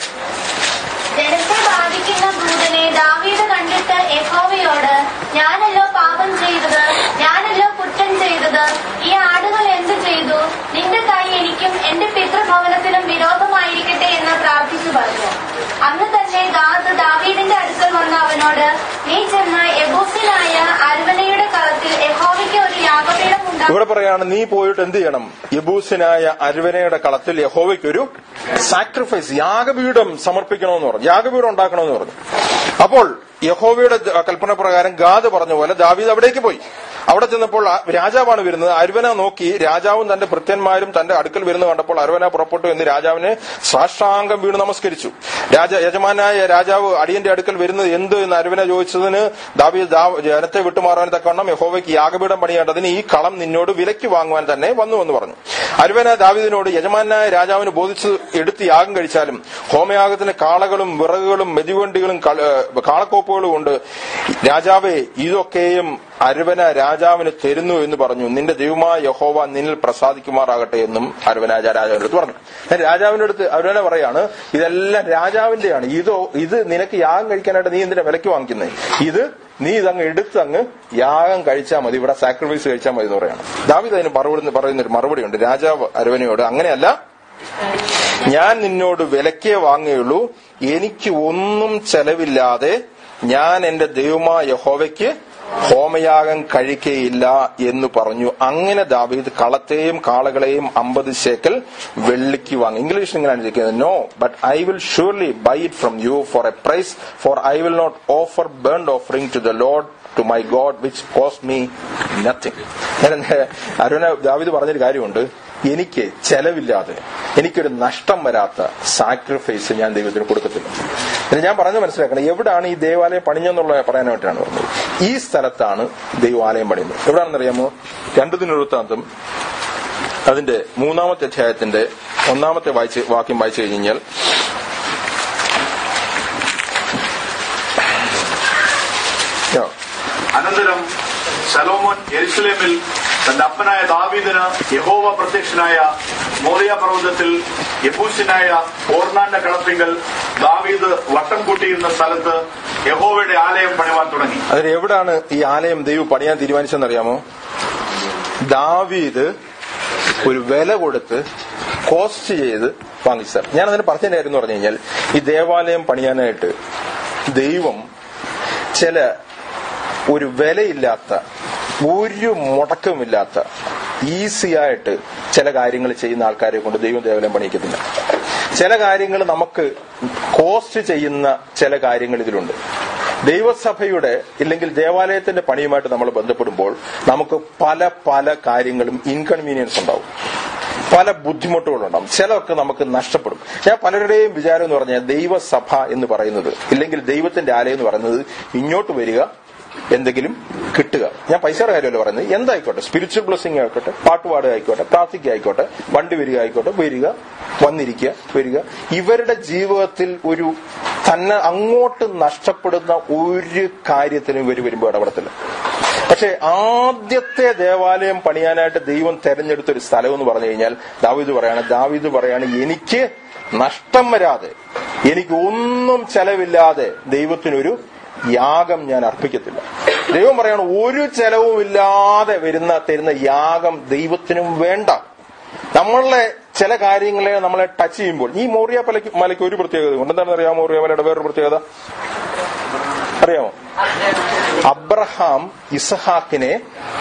ജനത്തെ ബാധിക്കുന്ന ദൂതനെ ദാവീദ് കണ്ടിട്ട് യഹോവയോട് ഞാനല്ലോ പാപം ചെയ്തത് ഞാനല്ലോ കുറ്റം ചെയ്തത് ഈ ആടുകൾ എന്ത് ചെയ്തു നിന്റെ കൈ എനിക്കും എന്റെ പിതൃഭവനത്തിനും വിരോധമായിരിക്കട്ടെ എന്ന് പ്രാർത്ഥിച്ചു പറഞ്ഞു അന്ന് തന്നെ ഗാദ് ദാവീദിന്റെ അടുക്കൽ വന്ന അവനോട് നീ ചെന്ന് യബൂസിനായ അരുവനയുടെ കളത്തിൽ യഹോവയ്ക്ക് ഒരു യാഗപീഠം ഉണ്ടാക്കി ഇവിടെ പറയാണ് നീ പോയിട്ട് എന്ത് ചെയ്യണം യബൂസിനായ അരുവനയുടെ കളത്തിൽ യഹോവയ്ക്കൊരു സാക്രിഫൈസ് യാഗപീഠം സമർപ്പിക്കണമെന്ന് പറഞ്ഞു യാഗപീഠം ഉണ്ടാക്കണമെന്ന് പറഞ്ഞു അപ്പോൾ യഹോവയുടെ ദ- കൽപ്പന പ്രകാരം ഗാദ് പറഞ്ഞ പോലെ ദാവീദ് അവിടേക്ക് പോയി അവിടെ ചെന്നപ്പോൾ ആ രാജാവാണ് വരുന്നത് അരുവന നോക്കി രാജാവും തന്റെ ഭൃത്യന്മാരും തന്റെ അടുക്കൽ വരുന്നത് കണ്ടപ്പോൾ അരുവന പുറപ്പെട്ടു എന്ന് രാജാവിനെ സാഷ്ടാംഗം വീണ് നമസ്കരിച്ചു രാജ യജമാനായ രാജാവ് അടിയന്റെ അടുക്കൽ വരുന്നത് എന്ത് എന്ന് അരുവന ചോദിച്ചതിന് ദാവീദ് ദാ- ജനത്തെ വിട്ടുമാറാൻ തക്കവണ്ണം യഹോവയ്ക്ക് യാഗപീഠം പണിയേണ്ടതിന് ഈ കളം നിന്നോട് വിലയ്ക്ക് വാങ്ങുവാൻ തന്നെ വന്നു എന്ന് പറഞ്ഞു അരുവന ദാവീദിനോട് യജമാനായ രാജാവിന് ബോധിച്ച് എടുത്ത് യാഗം കഴിച്ചാലും ഹോമയാഗത്തിന് കാളകളും വിറകുകളും മെതിവണ്ടികളും കള- ഏഹ് കാളക്കോപ്പുകളും ഉണ്ട് രാജാവേ ഇതൊക്കെയും അരുവന രാജാവിന് തരുന്നു എന്ന് പറഞ്ഞു നിന്റെ ദൈവമായ യഹോവ നിന്നിൽ പ്രസാദിക്കുമാറാകട്ടെ എന്നും അരുവന രാജാവിന്റെ അടുത്ത് പറഞ്ഞു എന്നാൽ രാജാവിന്റെ അടുത്ത് അരുവന പറയാണ് ഇതെല്ലാം രാജാവിന്റെയാണ് ഇതോ ഇത് നിനക്ക് യാഗം കഴിക്കാനായിട്ട് നീ എന്തിനാ വിലക്ക് വാങ്ങിക്കുന്നത് ഇത് നീ ഇതങ്ങ് എടുത്ത് അങ്ങ് യാഗം കഴിച്ചാൽ മതി ഇവിടെ സാക്രിഫൈസ് കഴിച്ചാൽ മതി എന്ന് പറയാണ് ദാവിദ് അതിന് മറുപടി പറയുന്ന ഒരു മറുപടിയുണ്ട് രാജാവ് അരുവനയോട് അങ്ങനെയല്ല ഞാൻ നിന്നോട് വിലക്കേ വാങ്ങുകയുള്ളൂ എനിക്ക് ഒന്നും ചെലവില്ലാതെ ഞാൻ എന്റെ ദൈവമായ യഹോവയ്ക്ക് ഹോമയാഗം കഴിക്കയില്ല എന്ന് പറഞ്ഞു അങ്ങനെ ദാവീദ് കളത്തെയും കാളകളെയും അമ്പത് ശേക്കൽ വെള്ളിക്ക് വാങ്ങി ഇംഗ്ലീഷ് ഇങ്ങനെയാണ് ഇരിക്കുന്നത് no but I will surely buy it from you for a price for I will not offer burned offering to the lord to my God which cost me nothing Araunah David പറഞ്ഞൊരു കാര്യമുണ്ട് എനിക്ക് ചെലവില്ലാതെ എനിക്കൊരു നഷ്ടം വരാത്ത sacrifice ഞാൻ ദൈവത്തിന് കൊടുക്കത്തില്ല പിന്നെ ഞാൻ പറഞ്ഞു മനസ്സിലാക്കണം എവിടാണ് ഈ ദേവാലയം പണിഞ്ഞെന്നുള്ള പറയാനായിട്ടാണ് പറഞ്ഞത് ഈ സ്ഥലത്താണ് ദൈവാലയം പണിയുന്നത് എവിടാണെന്ന് അറിയാമോ രണ്ടു ദിനവൃത്താന്തം അതിന്റെ മൂന്നാമത്തെ അധ്യായത്തിന്റെ ഒന്നാമത്തെ വായിച്ച് വാക്യം വായിച്ചു കഴിഞ്ഞാൽ Yeah. അനന്തരം ശലോമോൻ യെരുസലേമിൽ തന്റെ അപ്പനായ ദാവീദിന് യഹോവ പ്രത്യക്ഷനായ മോറിയ പർവ്വതത്തിൽ യബൂസിനായ ഓർണാന്റെ കളപ്പിങ്കൽ ദാവീദ് വട്ടം കൂട്ടിയിരുന്ന സ്ഥലത്ത് യഹോവയുടെ ആലയം പണിവാൻ തുടങ്ങി അതിന് എവിടാണ് ഈ ആലയം ദൈവം പണിയാൻ തീരുമാനിച്ചെന്നറിയാമോ ദാവീദ് ഒരു വില കൊടുത്ത് കോസ്റ്റ് ചെയ്ത് വാങ്ങിച്ചത് ഞാൻ അതിന് പറഞ്ഞ കാര്യം എന്ന് പറഞ്ഞു കഴിഞ്ഞാൽ ഈ ദേവാലയം പണിയാനായിട്ട് ദൈവം ചില ഒരു വിലയില്ലാത്ത ഒരു മുടക്കമില്ലാത്ത ഈസി ആയിട്ട് ചില കാര്യങ്ങൾ ചെയ്യുന്ന ആൾക്കാരെ കൊണ്ട് ദൈവം ദേവാലയം പണിയിക്കത്തില്ല ചില കാര്യങ്ങൾ നമുക്ക് കോസ്റ്റ് ചെയ്യുന്ന ചില കാര്യങ്ങൾ ഇതിലുണ്ട് ദൈവസഭയുടെ ഇല്ലെങ്കിൽ ദേവാലയത്തിന്റെ പണിയുമായിട്ട് നമ്മൾ ബന്ധപ്പെടുമ്പോൾ നമുക്ക് പല പല കാര്യങ്ങളും ഇൻകൺവീനിയൻസ് ഉണ്ടാവും പല ബുദ്ധിമുട്ടുകളുണ്ടാവും ചിലർക്ക് നമുക്ക് നഷ്ടപ്പെടും ഞാൻ പലരുടെയും വിചാരം എന്ന് പറഞ്ഞാൽ ദൈവസഭ എന്ന് പറയുന്നത് ഇല്ലെങ്കിൽ ദൈവത്തിന്റെ ആലയം എന്ന് പറയുന്നത് ഇങ്ങോട്ട് വരിക എന്തെങ്കിലും കിട്ടുക ഞാൻ പൈസയുടെ കാര്യമല്ല പറയുന്നത് എന്തായിക്കോട്ടെ സ്പിരിച്വൽ ബ്ലെസ്സിങ് ആയിക്കോട്ടെ പാട്ടുപാടുക ആയിക്കോട്ടെ പ്രാർത്ഥിക്കുക ആയിക്കോട്ടെ വണ്ടി വരിക ആയിക്കോട്ടെ വരിക വന്നിരിക്കുക വരിക ഇവരുടെ ജീവിതത്തിൽ ഒരു തന്നെ അങ്ങോട്ട് നഷ്ടപ്പെടുന്ന ഒരു കാര്യത്തിനും ഇവർ വരുമ്പോൾ ഇടപെടത്തില്ല പക്ഷെ ആദ്യത്തെ ദേവാലയം പണിയാനായിട്ട് ദൈവം തെരഞ്ഞെടുത്ത ഒരു സ്ഥലം എന്ന് പറഞ്ഞു കഴിഞ്ഞാൽ ദാവീദ് പറയാണ് ദാവീദ് പറയാണ് എനിക്ക് നഷ്ടം വരാതെ എനിക്ക് ഒന്നും ചെലവില്ലാതെ ദൈവത്തിനൊരു യാഗം ഞാൻ അർപ്പിക്കത്തില്ല ദൈവം പറയാണ് ഒരു ചെലവുമില്ലാതെ വരുന്ന തരുന്ന യാഗം ദൈവത്തിനും വേണ്ട നമ്മളെ ചില കാര്യങ്ങളെ നമ്മളെ ടച്ച് ചെയ്യുമ്പോൾ ഈ മോറിയ മലയ്ക്ക് മലയ്ക്ക് ഒരു പ്രത്യേകത ഉണ്ട് എന്താണെന്ന് അറിയാമോ മോറിയ മലയുടെ വേറൊരു പ്രത്യേകത അറിയാമോ അബ്രഹാം ഇസഹാക്കിനെ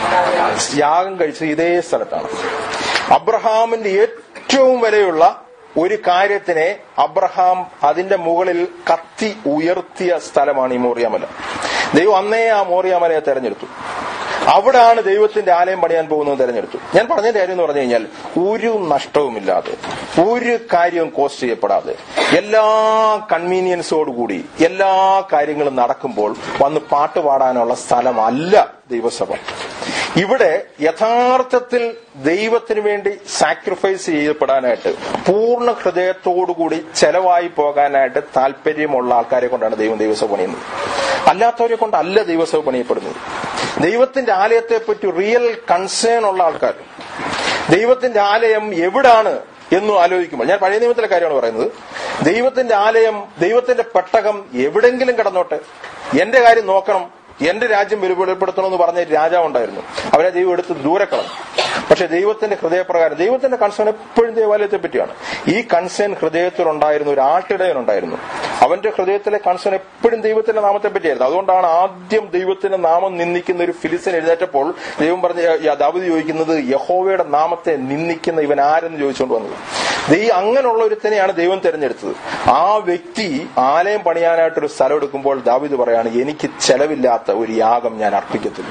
യാഗം കഴിച്ചത് ഇതേ സ്ഥലത്താണ് അബ്രഹാമിന്റെ ഏറ്റവും വിലയുള്ള ഒരു കാര്യത്തിനെ അബ്രഹാം അതിന്റെ മുകളിൽ കത്തി ഉയർത്തിയ സ്ഥലമാണ് ഈ മോറിയാമല ദൈവം അന്നേ ആ മോറിയാമലയെ തെരഞ്ഞെടുത്തു അവിടാണ് ദൈവത്തിന്റെ ആലയം പണിയാൻ പോകുന്നത് തെരഞ്ഞെടുത്തു ഞാൻ പറഞ്ഞ കാര്യം എന്ന് പറഞ്ഞു കഴിഞ്ഞാൽ ഒരു നഷ്ടവുമില്ലാതെ ഒരു കാര്യവും കോസ്റ്റ് ചെയ്യപ്പെടാതെ എല്ലാ കൺവീനിയൻസോടുകൂടി എല്ലാ കാര്യങ്ങളും നടക്കുമ്പോൾ വന്ന് പാട്ട് പാടാനുള്ള സ്ഥലമല്ല ദൈവസഭ ഇവിടെ യഥാർത്ഥത്തിൽ ദൈവത്തിന് വേണ്ടി സാക്രിഫൈസ് ചെയ്യപ്പെടാനായിട്ട് പൂർണ്ണ ഹൃദയത്തോടുകൂടി ചെലവായി പോകാനായിട്ട് താല്പര്യമുള്ള ആൾക്കാരെ കൊണ്ടാണ് ദൈവം ദൈവസഭ പണിയുന്നത് അല്ലാത്തവരെ കൊണ്ടല്ല ദൈവസഭ പണിയപ്പെടുന്നത് ദൈവത്തിന്റെ ആലയത്തെ പറ്റി റിയൽ കൺസേൺ ഉള്ള ആൾക്കാർ ദൈവത്തിന്റെ ആലയം എവിടാണ് എന്ന് ആലോചിക്കുമ്പോൾ ഞാൻ പഴയ നിയമത്തിലെ കാര്യമാണ് പറയുന്നത് ദൈവത്തിന്റെ ആലയം ദൈവത്തിന്റെ പെട്ടകം എവിടെങ്കിലും കിടന്നോട്ടെ എന്റെ കാര്യം നോക്കണം എന്റെ രാജ്യം വെളിപ്പെടുത്തണം എന്ന് പറഞ്ഞ രാജാവ് ഉണ്ടായിരുന്നു അവരെ ദൈവം എടുത്ത് ദൂരെ കളഞ്ഞു പക്ഷെ ദൈവത്തിന്റെ ഹൃദയപ്രകാരം ദൈവത്തിന്റെ കൺസേൺ എപ്പോഴും ദേവാലയത്തെ പറ്റിയാണ് ഈ കൺസേൺ ഹൃദയത്തിൽ ഉണ്ടായിരുന്ന ഒരു ആട്ടിടയൻ ഉണ്ടായിരുന്നു അവന്റെ ഹൃദയത്തിലെ കൺസേൺ എപ്പോഴും ദൈവത്തിന്റെ നാമത്തെ പറ്റിയായിരുന്നു അതുകൊണ്ടാണ് ആദ്യം ദൈവത്തിന്റെ നാമം നിന്ദിക്കുന്ന ഒരു ഫിലിസൻ എഴുന്നേറ്റപ്പോൾ ദൈവം പറഞ്ഞ ദാവതി ചോദിക്കുന്നത് യഹോവയുടെ നാമത്തെ നിന്ദിക്കുന്ന ഇവൻ ആരെന്ന് ചോദിച്ചുകൊണ്ട് വന്നത് ദൈ അങ്ങനെയുള്ള ഒരുത്തനെയാണ് ദൈവം തെരഞ്ഞെടുത്തത് ആ വ്യക്തി ആലയം പണിയാനായിട്ടൊരു സ്ഥലം എടുക്കുമ്പോൾ ദാവിദ് പറയാണ് എനിക്ക് ചെലവില്ലാത്ത ഒരു യാഗം ഞാൻ അർപ്പിക്കത്തില്ല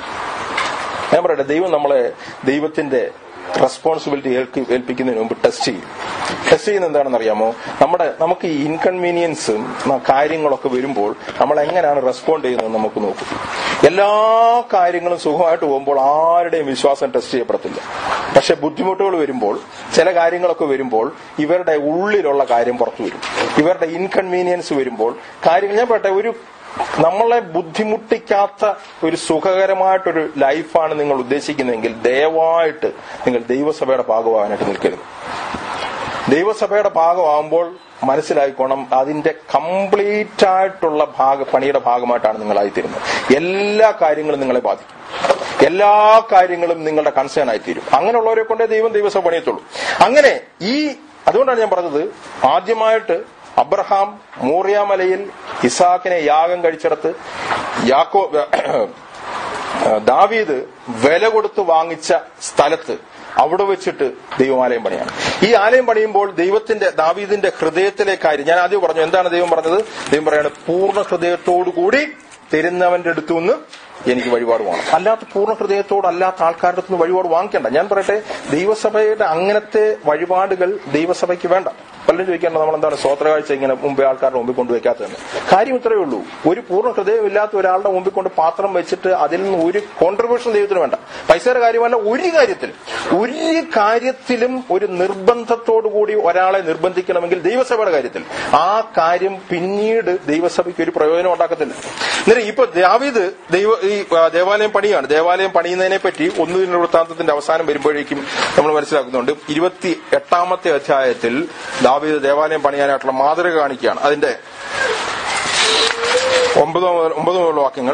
ഞാൻ പറയട്ടെ ദൈവം നമ്മളെ ദൈവത്തിന്റെ റെസ്പോൺസിബിലിറ്റി ഏൽപ്പിക്കുന്നതിന് മുമ്പ് ടെസ്റ്റ് ചെയ്യും ടെസ്റ്റ് ചെയ്യുന്നത് എന്താണെന്ന് അറിയാമോ നമ്മുടെ നമുക്ക് ഈ ഇൻകൺവീനിയൻസും കാര്യങ്ങളൊക്കെ വരുമ്പോൾ നമ്മൾ എങ്ങനെയാണ് റെസ്പോണ്ട് ചെയ്യുന്നത് നമുക്ക് നോക്കും എല്ലാ കാര്യങ്ങളും സുഖമായിട്ട് പോകുമ്പോൾ ആരുടെയും വിശ്വാസം ടെസ്റ്റ് ചെയ്യപ്പെടത്തില്ല പക്ഷെ ബുദ്ധിമുട്ടുകൾ വരുമ്പോൾ ചില കാര്യങ്ങളൊക്കെ വരുമ്പോൾ ഇവരുടെ ഉള്ളിലുള്ള കാര്യം പുറത്തു വരും ഇവരുടെ ഇൻകൺവീനിയൻസ് വരുമ്പോൾ കാര്യങ്ങൾ ഞാൻ പറയട്ടെ ഒരു നമ്മളെ ബുദ്ധിമുട്ടിക്കാത്ത ഒരു സുഖകരമായിട്ടൊരു ലൈഫാണ് നിങ്ങൾ ഉദ്ദേശിക്കുന്നതെങ്കിൽ ദയവായിട്ട് നിങ്ങൾ ദൈവസഭയുടെ ഭാഗമാകാനായിട്ട് നിൽക്കരുത് ദൈവസഭയുടെ ഭാഗമാകുമ്പോൾ മനസ്സിലായിക്കോണം അതിന്റെ കംപ്ലീറ്റ് ആയിട്ടുള്ള ഭാഗ പണിയുടെ ഭാഗമായിട്ടാണ് നിങ്ങളായിത്തീരുന്നത് എല്ലാ കാര്യങ്ങളും നിങ്ങളെ ബാധിക്കും എല്ലാ കാര്യങ്ങളും നിങ്ങളുടെ കൺസേൺ ആയിത്തീരും അങ്ങനെയുള്ളവരെ കൊണ്ടേ ദൈവം ദൈവസഭ പണിയത്തുള്ളൂ അങ്ങനെ ഈ അതുകൊണ്ടാണ് ഞാൻ പറഞ്ഞത് ആദ്യമായിട്ട് അബ്രഹാം മൂറിയാമലയിൽ ഇസാക്കിനെ യാഗം കഴിച്ചിടത്ത് യാക്കോ ആ, ദാവീദ് വില കൊടുത്ത് വാങ്ങിച്ച സ്ഥലത്ത് അവിടെ വെച്ചിട്ട് ദൈവമാലയം പണിയാണ് ഈ ആലയം പണിയുമ്പോൾ ദൈവത്തിന്റെ ദാവീദിന്റെ ഹൃദയത്തിലെ കാര്യം ഞാൻ ആദ്യം പറഞ്ഞു എന്താണ് ദൈവം പറഞ്ഞത് ദൈവം പറയാണ് പൂർണ്ണ ഹൃദയത്തോടു കൂടി തരുന്നവന്റെ അടുത്തു നിന്ന് എനിക്ക് വഴിപാട് വാങ്ങണം അല്ലാത്ത പൂർണ്ണ ഹൃദയത്തോട് അല്ലാത്ത ആൾക്കാരുടെ അടുത്ത് നിന്ന് വഴിപാട് വാങ്ങിക്കണ്ട ഞാൻ പറയട്ടെ ദൈവസഭയുടെ അങ്ങനത്തെ വഴിപാടുകൾ ദൈവസഭയ്ക്ക് വേണ്ട പലരും ചോദിക്കേണ്ട നമ്മൾ എന്താണ് സ്വോത്രകാഴ്ച ഇങ്ങനെ മുമ്പേ ആൾക്കാരുടെ മുമ്പിൽ കൊണ്ടുവയ്ക്കാത്തതെന്ന് കാര്യം ഇത്രയേ ഉള്ളൂ ഒരു പൂർണ്ണ ഹൃദയമില്ലാത്ത ഒരാളുടെ മുമ്പിൽ കൊണ്ട് പാത്രം വെച്ചിട്ട് അതിൽ നിന്ന് ഒരു കോൺട്രിബ്യൂഷൻ ദൈവത്തിന് വേണ്ട പൈസയുടെ കാര്യമല്ല ഒരു കാര്യത്തിൽ ഒരു കാര്യത്തിലും ഒരു നിർബന്ധത്തോടു കൂടി ഒരാളെ നിർബന്ധിക്കണമെങ്കിൽ ദൈവസഭയുടെ കാര്യത്തിൽ ആ കാര്യം പിന്നീട് ദൈവസഭയ്ക്ക് ഒരു പ്രയോജനം ഉണ്ടാക്കത്തില്ല എന്നിട്ട് ഇപ്പൊ ദാവീദ് ദൈവ ഈ ആ, ദേവാലയം പണിയാണ് ദേവാലയം പണിയുന്നതിനെ പറ്റി ഒന്നുതിന്റെ വൃത്താന്തത്തിന്റെ അവസാനം വരുമ്പോഴേക്കും നമ്മൾ മനസ്സിലാക്കുന്നുണ്ട് ഇരുപത്തി എട്ടാമത്തെ അധ്യായത്തിൽ ദാവീദ് ദേവാലയം പണിയാനായിട്ടുള്ള മാതൃക കാണിക്കുകയാണ് അതിന്റെ ഒമ്പതോ മുതൽ ഒമ്പത് മുതലുള്ള വാക്യങ്ങൾ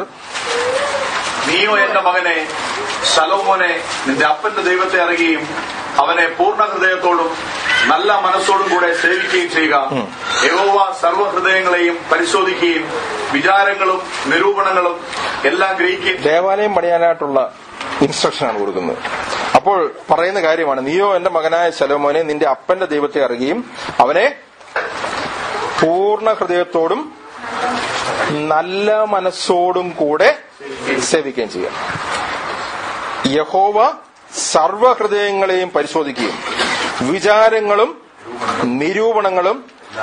നീയോ എന്റെ മകനെ ശലോമോനെ നിന്റെ അപ്പന്റെ ദൈവത്തെ അറിയുകയും അവനെ പൂർണ്ണ ഹൃദയത്തോടും നല്ല മനസ്സോടും കൂടെ സേവിക്കുകയും ചെയ്യുക യഹോവ സർവ്വഹൃദയങ്ങളെയും പരിശോധിക്കുകയും വിചാരങ്ങളും നിരൂപണങ്ങളും എല്ലാം ഗ്രഹിക്കുകയും ദേവാലയം പണിയാനായിട്ടുള്ള ഇൻസ്ട്രക്ഷനാണ് കൊടുക്കുന്നത് അപ്പോൾ പറയുന്ന കാര്യമാണ് നീയോ എന്റെ മകനായ ശലോമോനെ നിന്റെ അപ്പന്റെ ദൈവത്തെ അറിയുകയും അവനെ പൂർണ്ണ ഹൃദയത്തോടും നല്ല മനസ്സോടും കൂടെ സേവിക്കുകയും ചെയ്യാം യഹോവ സർവഹൃദയങ്ങളെയും പരിശോധിക്കുകയും വിചാരങ്ങളും നിരൂപണങ്ങളും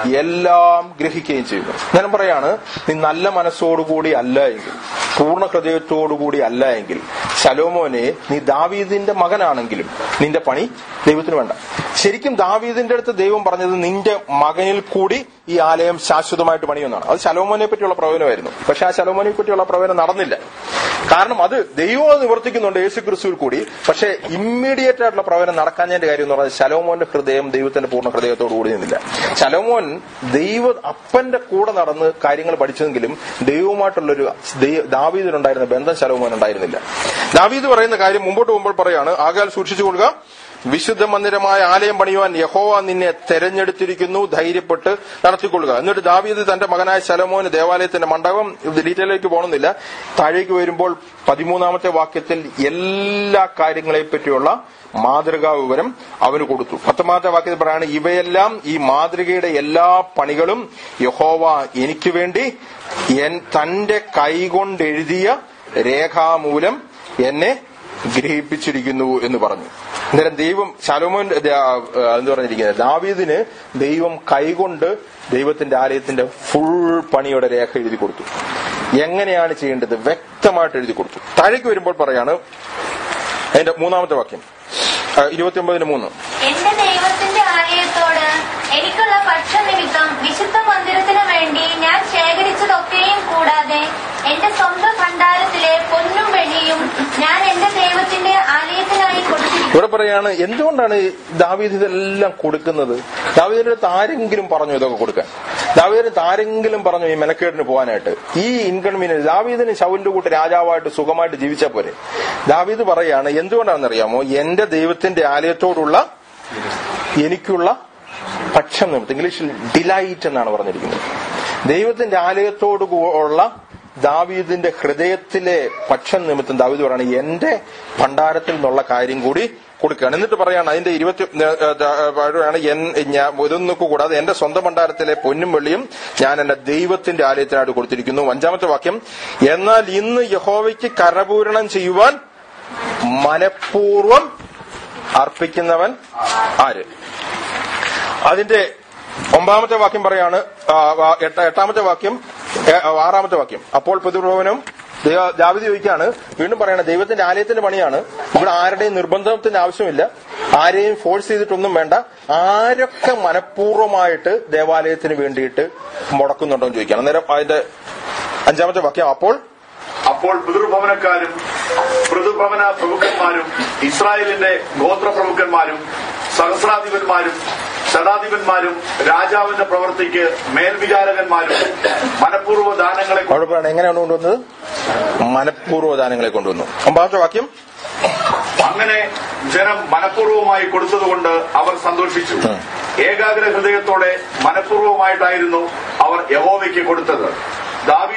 എല്ലാം ഗ്രഹിക്കുകയും ചെയ്യുന്നു ഞാൻ പറയാണ് നീ നല്ല മനസ്സോടുകൂടി അല്ല എങ്കിൽ പൂർണ്ണ ഹൃദയത്തോടുകൂടി അല്ല എങ്കിൽ ശലോമോനെ നീ ദാവീദിന്റെ മകനാണെങ്കിലും നിന്റെ പണി ദൈവത്തിന് വേണ്ട ശരിക്കും ദാവീദിന്റെ അടുത്ത് ദൈവം പറഞ്ഞത് നിന്റെ മകനിൽ കൂടി ഈ ആലയം ശാശ്വതമായിട്ട് പണിയുമെന്നാണ് അത് ശലോമോനെ പറ്റിയുള്ള പ്രവചനമായിരുന്നു പക്ഷെ ആ ശലോമോനെ പറ്റിയുള്ള പ്രവചനം നടന്നില്ല കാരണം അത് ദൈവം അത് നിവർത്തിക്കുന്നുണ്ട് യേശു ക്രിസ്തുവിൽ കൂടി പക്ഷെ ഇമ്മീഡിയറ്റ് ആയിട്ടുള്ള പ്രവചനം നടക്കാഞ്ഞതിന്റെ കാര്യം എന്ന് പറഞ്ഞാൽ ശലോമോന്റെ ഹൃദയം ദൈവത്തിന്റെ പൂർണ്ണ ഹൃദയത്തോട് കൂടി നിന്നില്ല ശലോമോൻ ദൈവ അപ്പന്റെ കൂടെ നടന്ന് കാര്യങ്ങൾ പഠിച്ചെങ്കിലും ദൈവവുമായിട്ടുള്ളൊരു ദൈ- ദാവീദിനുണ്ടായിരുന്ന ബന്ധം ശലോമോൻ ഉണ്ടായിരുന്നില്ല ദാവീദ് പറയുന്ന കാര്യം മുമ്പോട്ട് പോകുമ്പോൾ പറയാണ് ആകാൽ സൂക്ഷിച്ചു കൊള്ളുക വിശുദ്ധ മന്ദിരമായ ആലയം പണിയുവാൻ യഹോവ നിന്നെ തെരഞ്ഞെടുത്തിരിക്കുന്നു ധൈര്യപ്പെട്ട് നടത്തിക്കൊള്ളുക എന്നിട്ട് ദാവീദ് തന്റെ മകനായ ശലോമോന് ദേവാലയത്തിന്റെ മണ്ഡപം ഇത് ഡീറ്റെയിലേക്ക് പോകണമെന്നില്ല താഴേക്ക് വരുമ്പോൾ പതിമൂന്നാമത്തെ വാക്യത്തിൽ എല്ലാ കാര്യങ്ങളെ പറ്റിയുള്ള മാതൃകാ വിവരം അവന് കൊടുത്തു പത്തൊമ്പതാമത്തെ വാക്യത്തിൽ പറയാണ് ഇവയെല്ലാം ഈ മാതൃകയുടെ എല്ലാ പണികളും യഹോവ എനിക്ക് വേണ്ടി എൻ തന്റെ കൈകൊണ്ടെഴുതിയ രേഖാമൂലം എന്നെ ഗ്രഹിപ്പിച്ചിരിക്കുന്നു എന്ന് പറഞ്ഞു അന്നേരം ദൈവം ശലോമോൻ ദ- ആ, എന്ന് പറഞ്ഞിരിക്കുന്നത് ദാവീദിന് ദൈവം കൈകൊണ്ട് ദൈവത്തിന്റെ ആലയത്തിന്റെ ഫുൾ പണിയുടെ രേഖ എഴുതി കൊടുത്തു എങ്ങനെയാണ് ചെയ്യേണ്ടത് വ്യക്തമായിട്ട് എഴുതി കൊടുത്തു താഴേക്ക് വരുമ്പോൾ പറയാണ് അതിന്റെ മൂന്നാമത്തെ വാക്യം ഇരുപത്തിയൊമ്പതിന് മൂന്ന് എന്റെ ദൈവത്തിന്റെ ആലയത്തോട് എനിക്കുള്ള പക്ഷനിമിത്തം വിശുദ്ധ മന്ദിരത്തിനു വേണ്ടി ഞാൻ ശേഖരിച്ചതൊക്കെയും കൂടാതെ എന്റെ സ്വന്തം ഭണ്ഡാരത്തിലെ പൊന്നും വെള്ളിയും ഞാൻ എന്റെ ദൈവത്തിന്റെ ആലയത്തിനായി കൊടുത്തിരിക്കുന്നു ഇവിടെ പറയാണ് എന്തുകൊണ്ടാണ് ഈ ദാവീദ് ഇതെല്ലാം കൊടുക്കുന്നത് ദാവീദിന്റെ അടുത്ത് ആരെങ്കിലും പറഞ്ഞു ഇതൊക്കെ കൊടുക്കാൻ ദാവീദിന്റെ അടുത്ത് ആരെങ്കിലും പറഞ്ഞു ഈ മെനക്കേടിന് പോകാനായിട്ട് ഈ ഇൻകൺവീനിയൻസ് ദാവീദിന് ശൗലിന്റെ കൂട്ട് രാജാവായിട്ട് സുഖമായിട്ട് ജീവിച്ചാൽ പോരെ ദാവീദ് പറയാണ് എന്തുകൊണ്ടാണെന്ന് അറിയാമോ എന്റെ ദൈവത്തിന്റെ ആലയത്തോടുള്ള എനിക്കുള്ള പക്ഷം നിമിത്തം ഇംഗ്ലീഷിൽ ഡിലൈറ്റ് എന്നാണ് പറഞ്ഞിരിക്കുന്നത് ദൈവത്തിന്റെ ആലയത്തോട് കൂ- ഉള്ള ദാവീദിന്റെ ഹൃദയത്തിലെ പക്ഷം നിമിത്തം ദാവീദ് പറയാണ് എന്റെ ഭണ്ഡാരത്തിൽ നിന്നുള്ള കാര്യം കൂടി കൊടുക്കുകയാണ് എന്നിട്ട് പറയാണ് അതിന്റെ ഇരുപത്തി പറയാണ് ഇതൊന്നും കൂടാതെ എന്റെ സ്വന്തം ഭണ്ഡാരത്തിലെ പൊന്നും വെള്ളിയും ഞാൻ എന്റെ ദൈവത്തിന്റെ ആലയത്തിനായിട്ട് കൊടുത്തിരിക്കുന്നു അഞ്ചാമത്തെ വാക്യം എന്നാൽ ഇന്ന് യഹോവയ്ക്ക് കരപൂരണം ചെയ്യുവാൻ മനഃപൂർവം അർപ്പിക്കുന്നവൻ ആര് അതിന്റെ ഒമ്പതാമത്തെ വാക്യം പറയാണ് ആ, ആ, എട്ട- എട്ടാമത്തെ വാക്യം ഏ, ആറാമത്തെ വാക്യം അപ്പോൾ പ്രതിഭവനം ദാവിദ് ചോദിക്കാണ് വീണ്ടും പറയാണ് ദൈവത്തിന്റെ ആലയത്തിന്റെ പണിയാണ് ഇവിടെ ആരുടെയും നിർബന്ധത്തിന്റെ ആവശ്യമില്ല ആരെയും ഫോഴ്സ് ചെയ്തിട്ടൊന്നും വേണ്ട ആരൊക്കെ മനഃപൂർവ്വമായിട്ട് ദേവാലയത്തിന് വേണ്ടിയിട്ട് മുടക്കുന്നുണ്ടോ എന്ന് ചോദിക്കണം അന്നേരം അതിന്റെ അഞ്ചാമത്തെ വാക്യം അപ്പോൾ അപ്പോൾ പിതൃഭവനക്കാരും പൃഥുഭവന പ്രഭുക്കന്മാരും ഇസ്രായേലിന്റെ ഗോത്ര പ്രഭുക്കന്മാരും സഹസ്രാധിപന്മാരും ശതാധിപന്മാരും രാജാവിന്റെ പ്രവൃത്തിക്ക് മേൽവിചാരകന്മാരും മനഃപൂർവ്വ ദാനങ്ങളെ അവിടെ പറയണം എങ്ങനെയാണ് കൊണ്ടുവന്നത് മനഃപൂർവ്വ ദാനങ്ങളെ കൊണ്ടുവന്നു ഒമ്പതാമത്തെ വാക്യം അങ്ങനെ ജനം മനഃപൂർവ്വമായി കൊടുത്തതുകൊണ്ട് അവർ സന്തോഷിച്ചു ഏകാഗ്ര ഹൃദയത്തോടെ മനഃപൂർവ്വമായിട്ടായിരുന്നു അവർ യഹോവയ്ക്ക് കൊടുത്തത് ദാവീദ്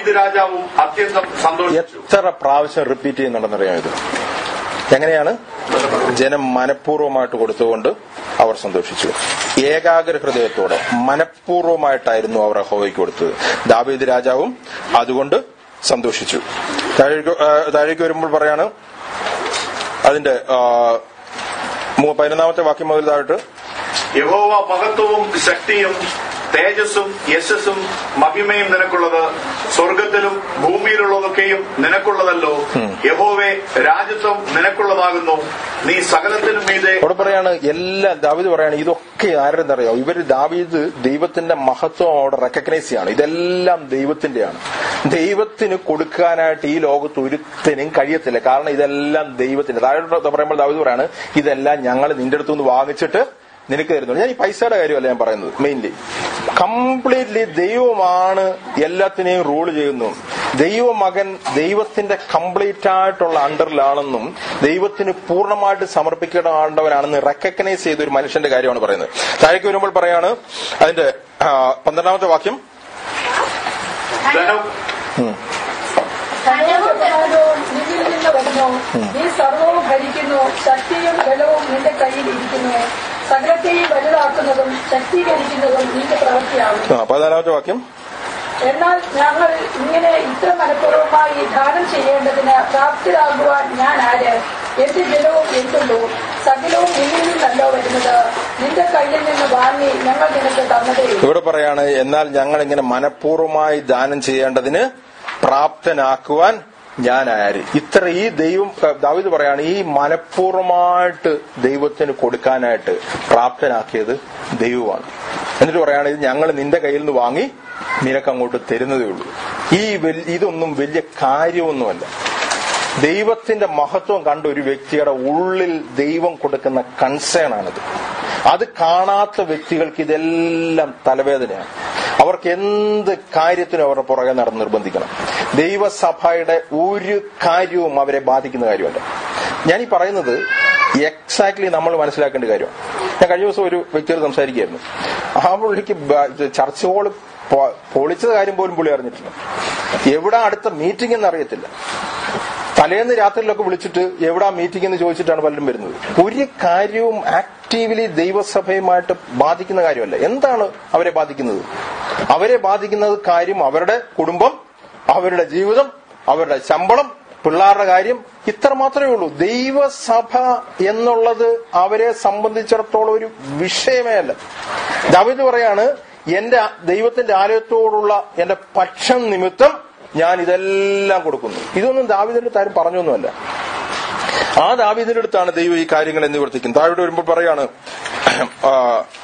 ദാവീദ് രാജാവും അത്യന്തം സന്തോഷിച്ചു എത്ര പ്രാവശ്യം റിപ്പീറ്റ് ചെയ്യുന്നുണ്ടെന്നറിയാം ഇത് എങ്ങനെയാണ് ജനം മനഃപൂർവ്വമായിട്ട് കൊടുത്തുകൊണ്ട് അവർ സന്തോഷിച്ചു ഏകാഗ്ര ഹൃദയത്തോടെ മനഃപൂർവ്വമായിട്ടായിരുന്നു അവർ ഹോവയ്ക്ക് കൊടുത്തത് ദാവീദ് രാജാവും അതുകൊണ്ട് സന്തോഷിച്ചു താഴേക്ക് ആ, താഴേക്ക് വരുമ്പോൾ പറയാണ് അതിന്റെ ആ, മൂ- പതിനൊന്നാമത്തെ വാക്യം മുതൽ താഴോട്ട് യഹോവ മഹത്വവും ശക്തിയും തേജസ്സും യശസ്സും മഹിമയും നിനക്കുള്ളത് സ്വർഗത്തിലും ഭൂമിയിലുള്ളതൊക്കെയും നിനക്കുള്ളതല്ലോ യഹോവെ രാജ്യത്വം നിനക്കുള്ളതാകുന്നു നീ സകലത്തിനും മീതെ അവിടെ പറയാണ് എല്ലാം ദാവീദ് പറയാണ് ഇതൊക്കെ ആരുടെ അറിയാം ഇവര് ദാവീദ് ദൈവത്തിന്റെ മഹത്വം അവിടെ റെക്കഗ്നൈസ് ചെയ്യാണ് ഇതെല്ലാം ദൈവത്തിന്റെയാണ് ദൈവത്തിന് കൊടുക്കാനായിട്ട് ഈ ലോകത്ത് ഒരുത്തനും കഴിയത്തില്ല കാരണം ഇതെല്ലാം ദൈവത്തിന്റെ താഴോട്ട് പറയുമ്പോൾ ദാവീദ് പറയാണ് ഇതെല്ലാം ഞങ്ങൾ നിന്റെ അടുത്തുനിന്ന് വാങ്ങിച്ചിട്ട് നിനക്ക് തരുന്നു ഞാൻ ഈ പൈസയുടെ കാര്യമല്ല ഞാൻ പറയുന്നത് മെയിൻലി കംപ്ലീറ്റ്ലി ദൈവമാണ് എല്ലാത്തിനെയും റൂൾ ചെയ്യുന്നു ദൈവമകൻ ദൈവത്തിന്റെ കംപ്ലീറ്റ് ആയിട്ടുള്ള അണ്ടറിലാണെന്നും ദൈവത്തിന് പൂർണ്ണമായിട്ട് സമർപ്പിക്കേണ്ടവനാണെന്ന് റെക്കഗ്നൈസ് ചെയ്ത ഒരു മനുഷ്യന്റെ കാര്യമാണ് പറയുന്നത് താഴേക്ക് വരുമ്പോൾ പറയാണ് അതിന്റെ ആ, പന്ത്രണ്ടാമത്തെ വാക്യം ധനം ധനവും പ്രധാനവും നിന്നിൽ നിന്ന് വരുന്നു നീ സർവവും ഭരിക്കുന്നു ശക്തിയും ബലവും നിന്റെ കയ്യിൽ ഇരിക്കുന്നു സകലത്തെയും വലുതാക്കുന്നതും ശക്തീകരിക്കുന്നതും നിന്റെ പ്രവൃത്തിയാകുന്നു ആ, പതിനാലാമത്തെ വാക്യം എന്നാൽ ഞങ്ങൾ ഇങ്ങനെ ഇത്ര മനഃപൂർവ്വമായി ദാനം ചെയ്യേണ്ടതിന് പ്രാപ്തരാകുവാൻ ഞാൻ ആര് എന്റെ ജലവും എന്തുള്ളൂ സകലവും നിന്നിൽ നിന്നല്ലോ വരുന്നത് നിന്റെ കയ്യിൽ നിന്ന് വാങ്ങി ഞങ്ങൾ നിനക്ക് തന്നതേ ഇവിടെ പറയാണ് എന്നാൽ ഞങ്ങൾ ഇങ്ങനെ മനഃപൂർവ്വമായി ദാനം ചെയ്യേണ്ടതിന് പ്രാപ്തനാക്കുവാൻ ഞാൻ ആര് ഇത്ര ഈ ദൈവം ദാവിദ് പറയാണ് ഈ മനഃപൂർവ്വമായിട്ട് ദൈവത്തിന് കൊടുക്കാനായിട്ട് പ്രാപ്തനാക്കിയത് ദൈവമാണ് എന്നിട്ട് പറയാണ് ഇത് ഞങ്ങൾ നിന്റെ കയ്യിൽ നിന്ന് വാങ്ങി നിനക്ക് അങ്ങോട്ട് തരുന്നതേ ഉള്ളൂ ഈ വൽ- ഇതൊന്നും വലിയ കാര്യമൊന്നുമല്ല ദൈവത്തിന്റെ മഹത്വം കണ്ട ഒരു വ്യക്തിയുടെ ഉള്ളിൽ ദൈവം കൊടുക്കുന്ന കൺസേൺ ആണിത് അത് കാണാത്ത വ്യക്തികൾക്ക് ഇതെല്ലാം തലവേദനയാണ് അവർക്ക് എന്ത് കാര്യത്തിനും അവരുടെ പുറകെ നടന്ന് നിർബന്ധിക്കണം ദൈവസഭയുടെ ഒരു കാര്യവും അവരെ ബാധിക്കുന്ന കാര്യമല്ല ഞാൻ ഈ പറയുന്നത് എക്സാക്ട്ലി നമ്മൾ മനസ്സിലാക്കേണ്ട കാര്യമാണ് ഞാൻ കഴിഞ്ഞ ദിവസം ഒരു വ്യക്തിയോട് സംസാരിക്കുകയായിരുന്നു ആ പുള്ളിക്ക് ബ- ചർച്ച് ഹോള് പൊ- പൊളിച്ചത് കാര്യം പോലും പുള്ളി അറിഞ്ഞിട്ടില്ല എവിടെ അടുത്ത മീറ്റിംഗ് എന്ന് അറിയത്തില്ല തലേന്ന് രാത്രിയിലൊക്കെ വിളിച്ചിട്ട് എവിടാ മീറ്റിംഗ് എന്ന് ചോദിച്ചിട്ടാണ് പലരും വരുന്നത് ഒരു കാര്യവും ആക്റ്റീവ്ലി ദൈവസഭയുമായിട്ട് ബാധിക്കുന്ന കാര്യമല്ല എന്താണ് അവരെ ബാധിക്കുന്നത് അവരെ ബാധിക്കുന്നത് കാര്യം അവരുടെ കുടുംബം അവരുടെ ജീവിതം അവരുടെ ശമ്പളം പിള്ളേരുടെ കാര്യം ഇത്ര മാത്രമേ ഉള്ളൂ ദൈവസഭ എന്നുള്ളത് അവരെ സംബന്ധിച്ചിടത്തോളം ഒരു വിഷയമേ അല്ല ദാവീദ് പറയാണ് എന്റെ ദൈവത്തിന്റെ ആലയത്തോടുള്ള എന്റെ പക്ഷം നിമിത്തം ഞാൻ ഇതെല്ലാം കൊടുക്കുന്നു ഇതൊന്നും ദാവീദിന്റെ അടുത്ത് ആരും പറഞ്ഞൊന്നുമല്ല ആ ദാവീദിന്റെ അടുത്താണ് ദൈവം ഈ കാര്യങ്ങൾ നിവർത്തിക്കുന്നത് താഴോട്ട് വരുമ്പോൾ പറയാണ് ആ,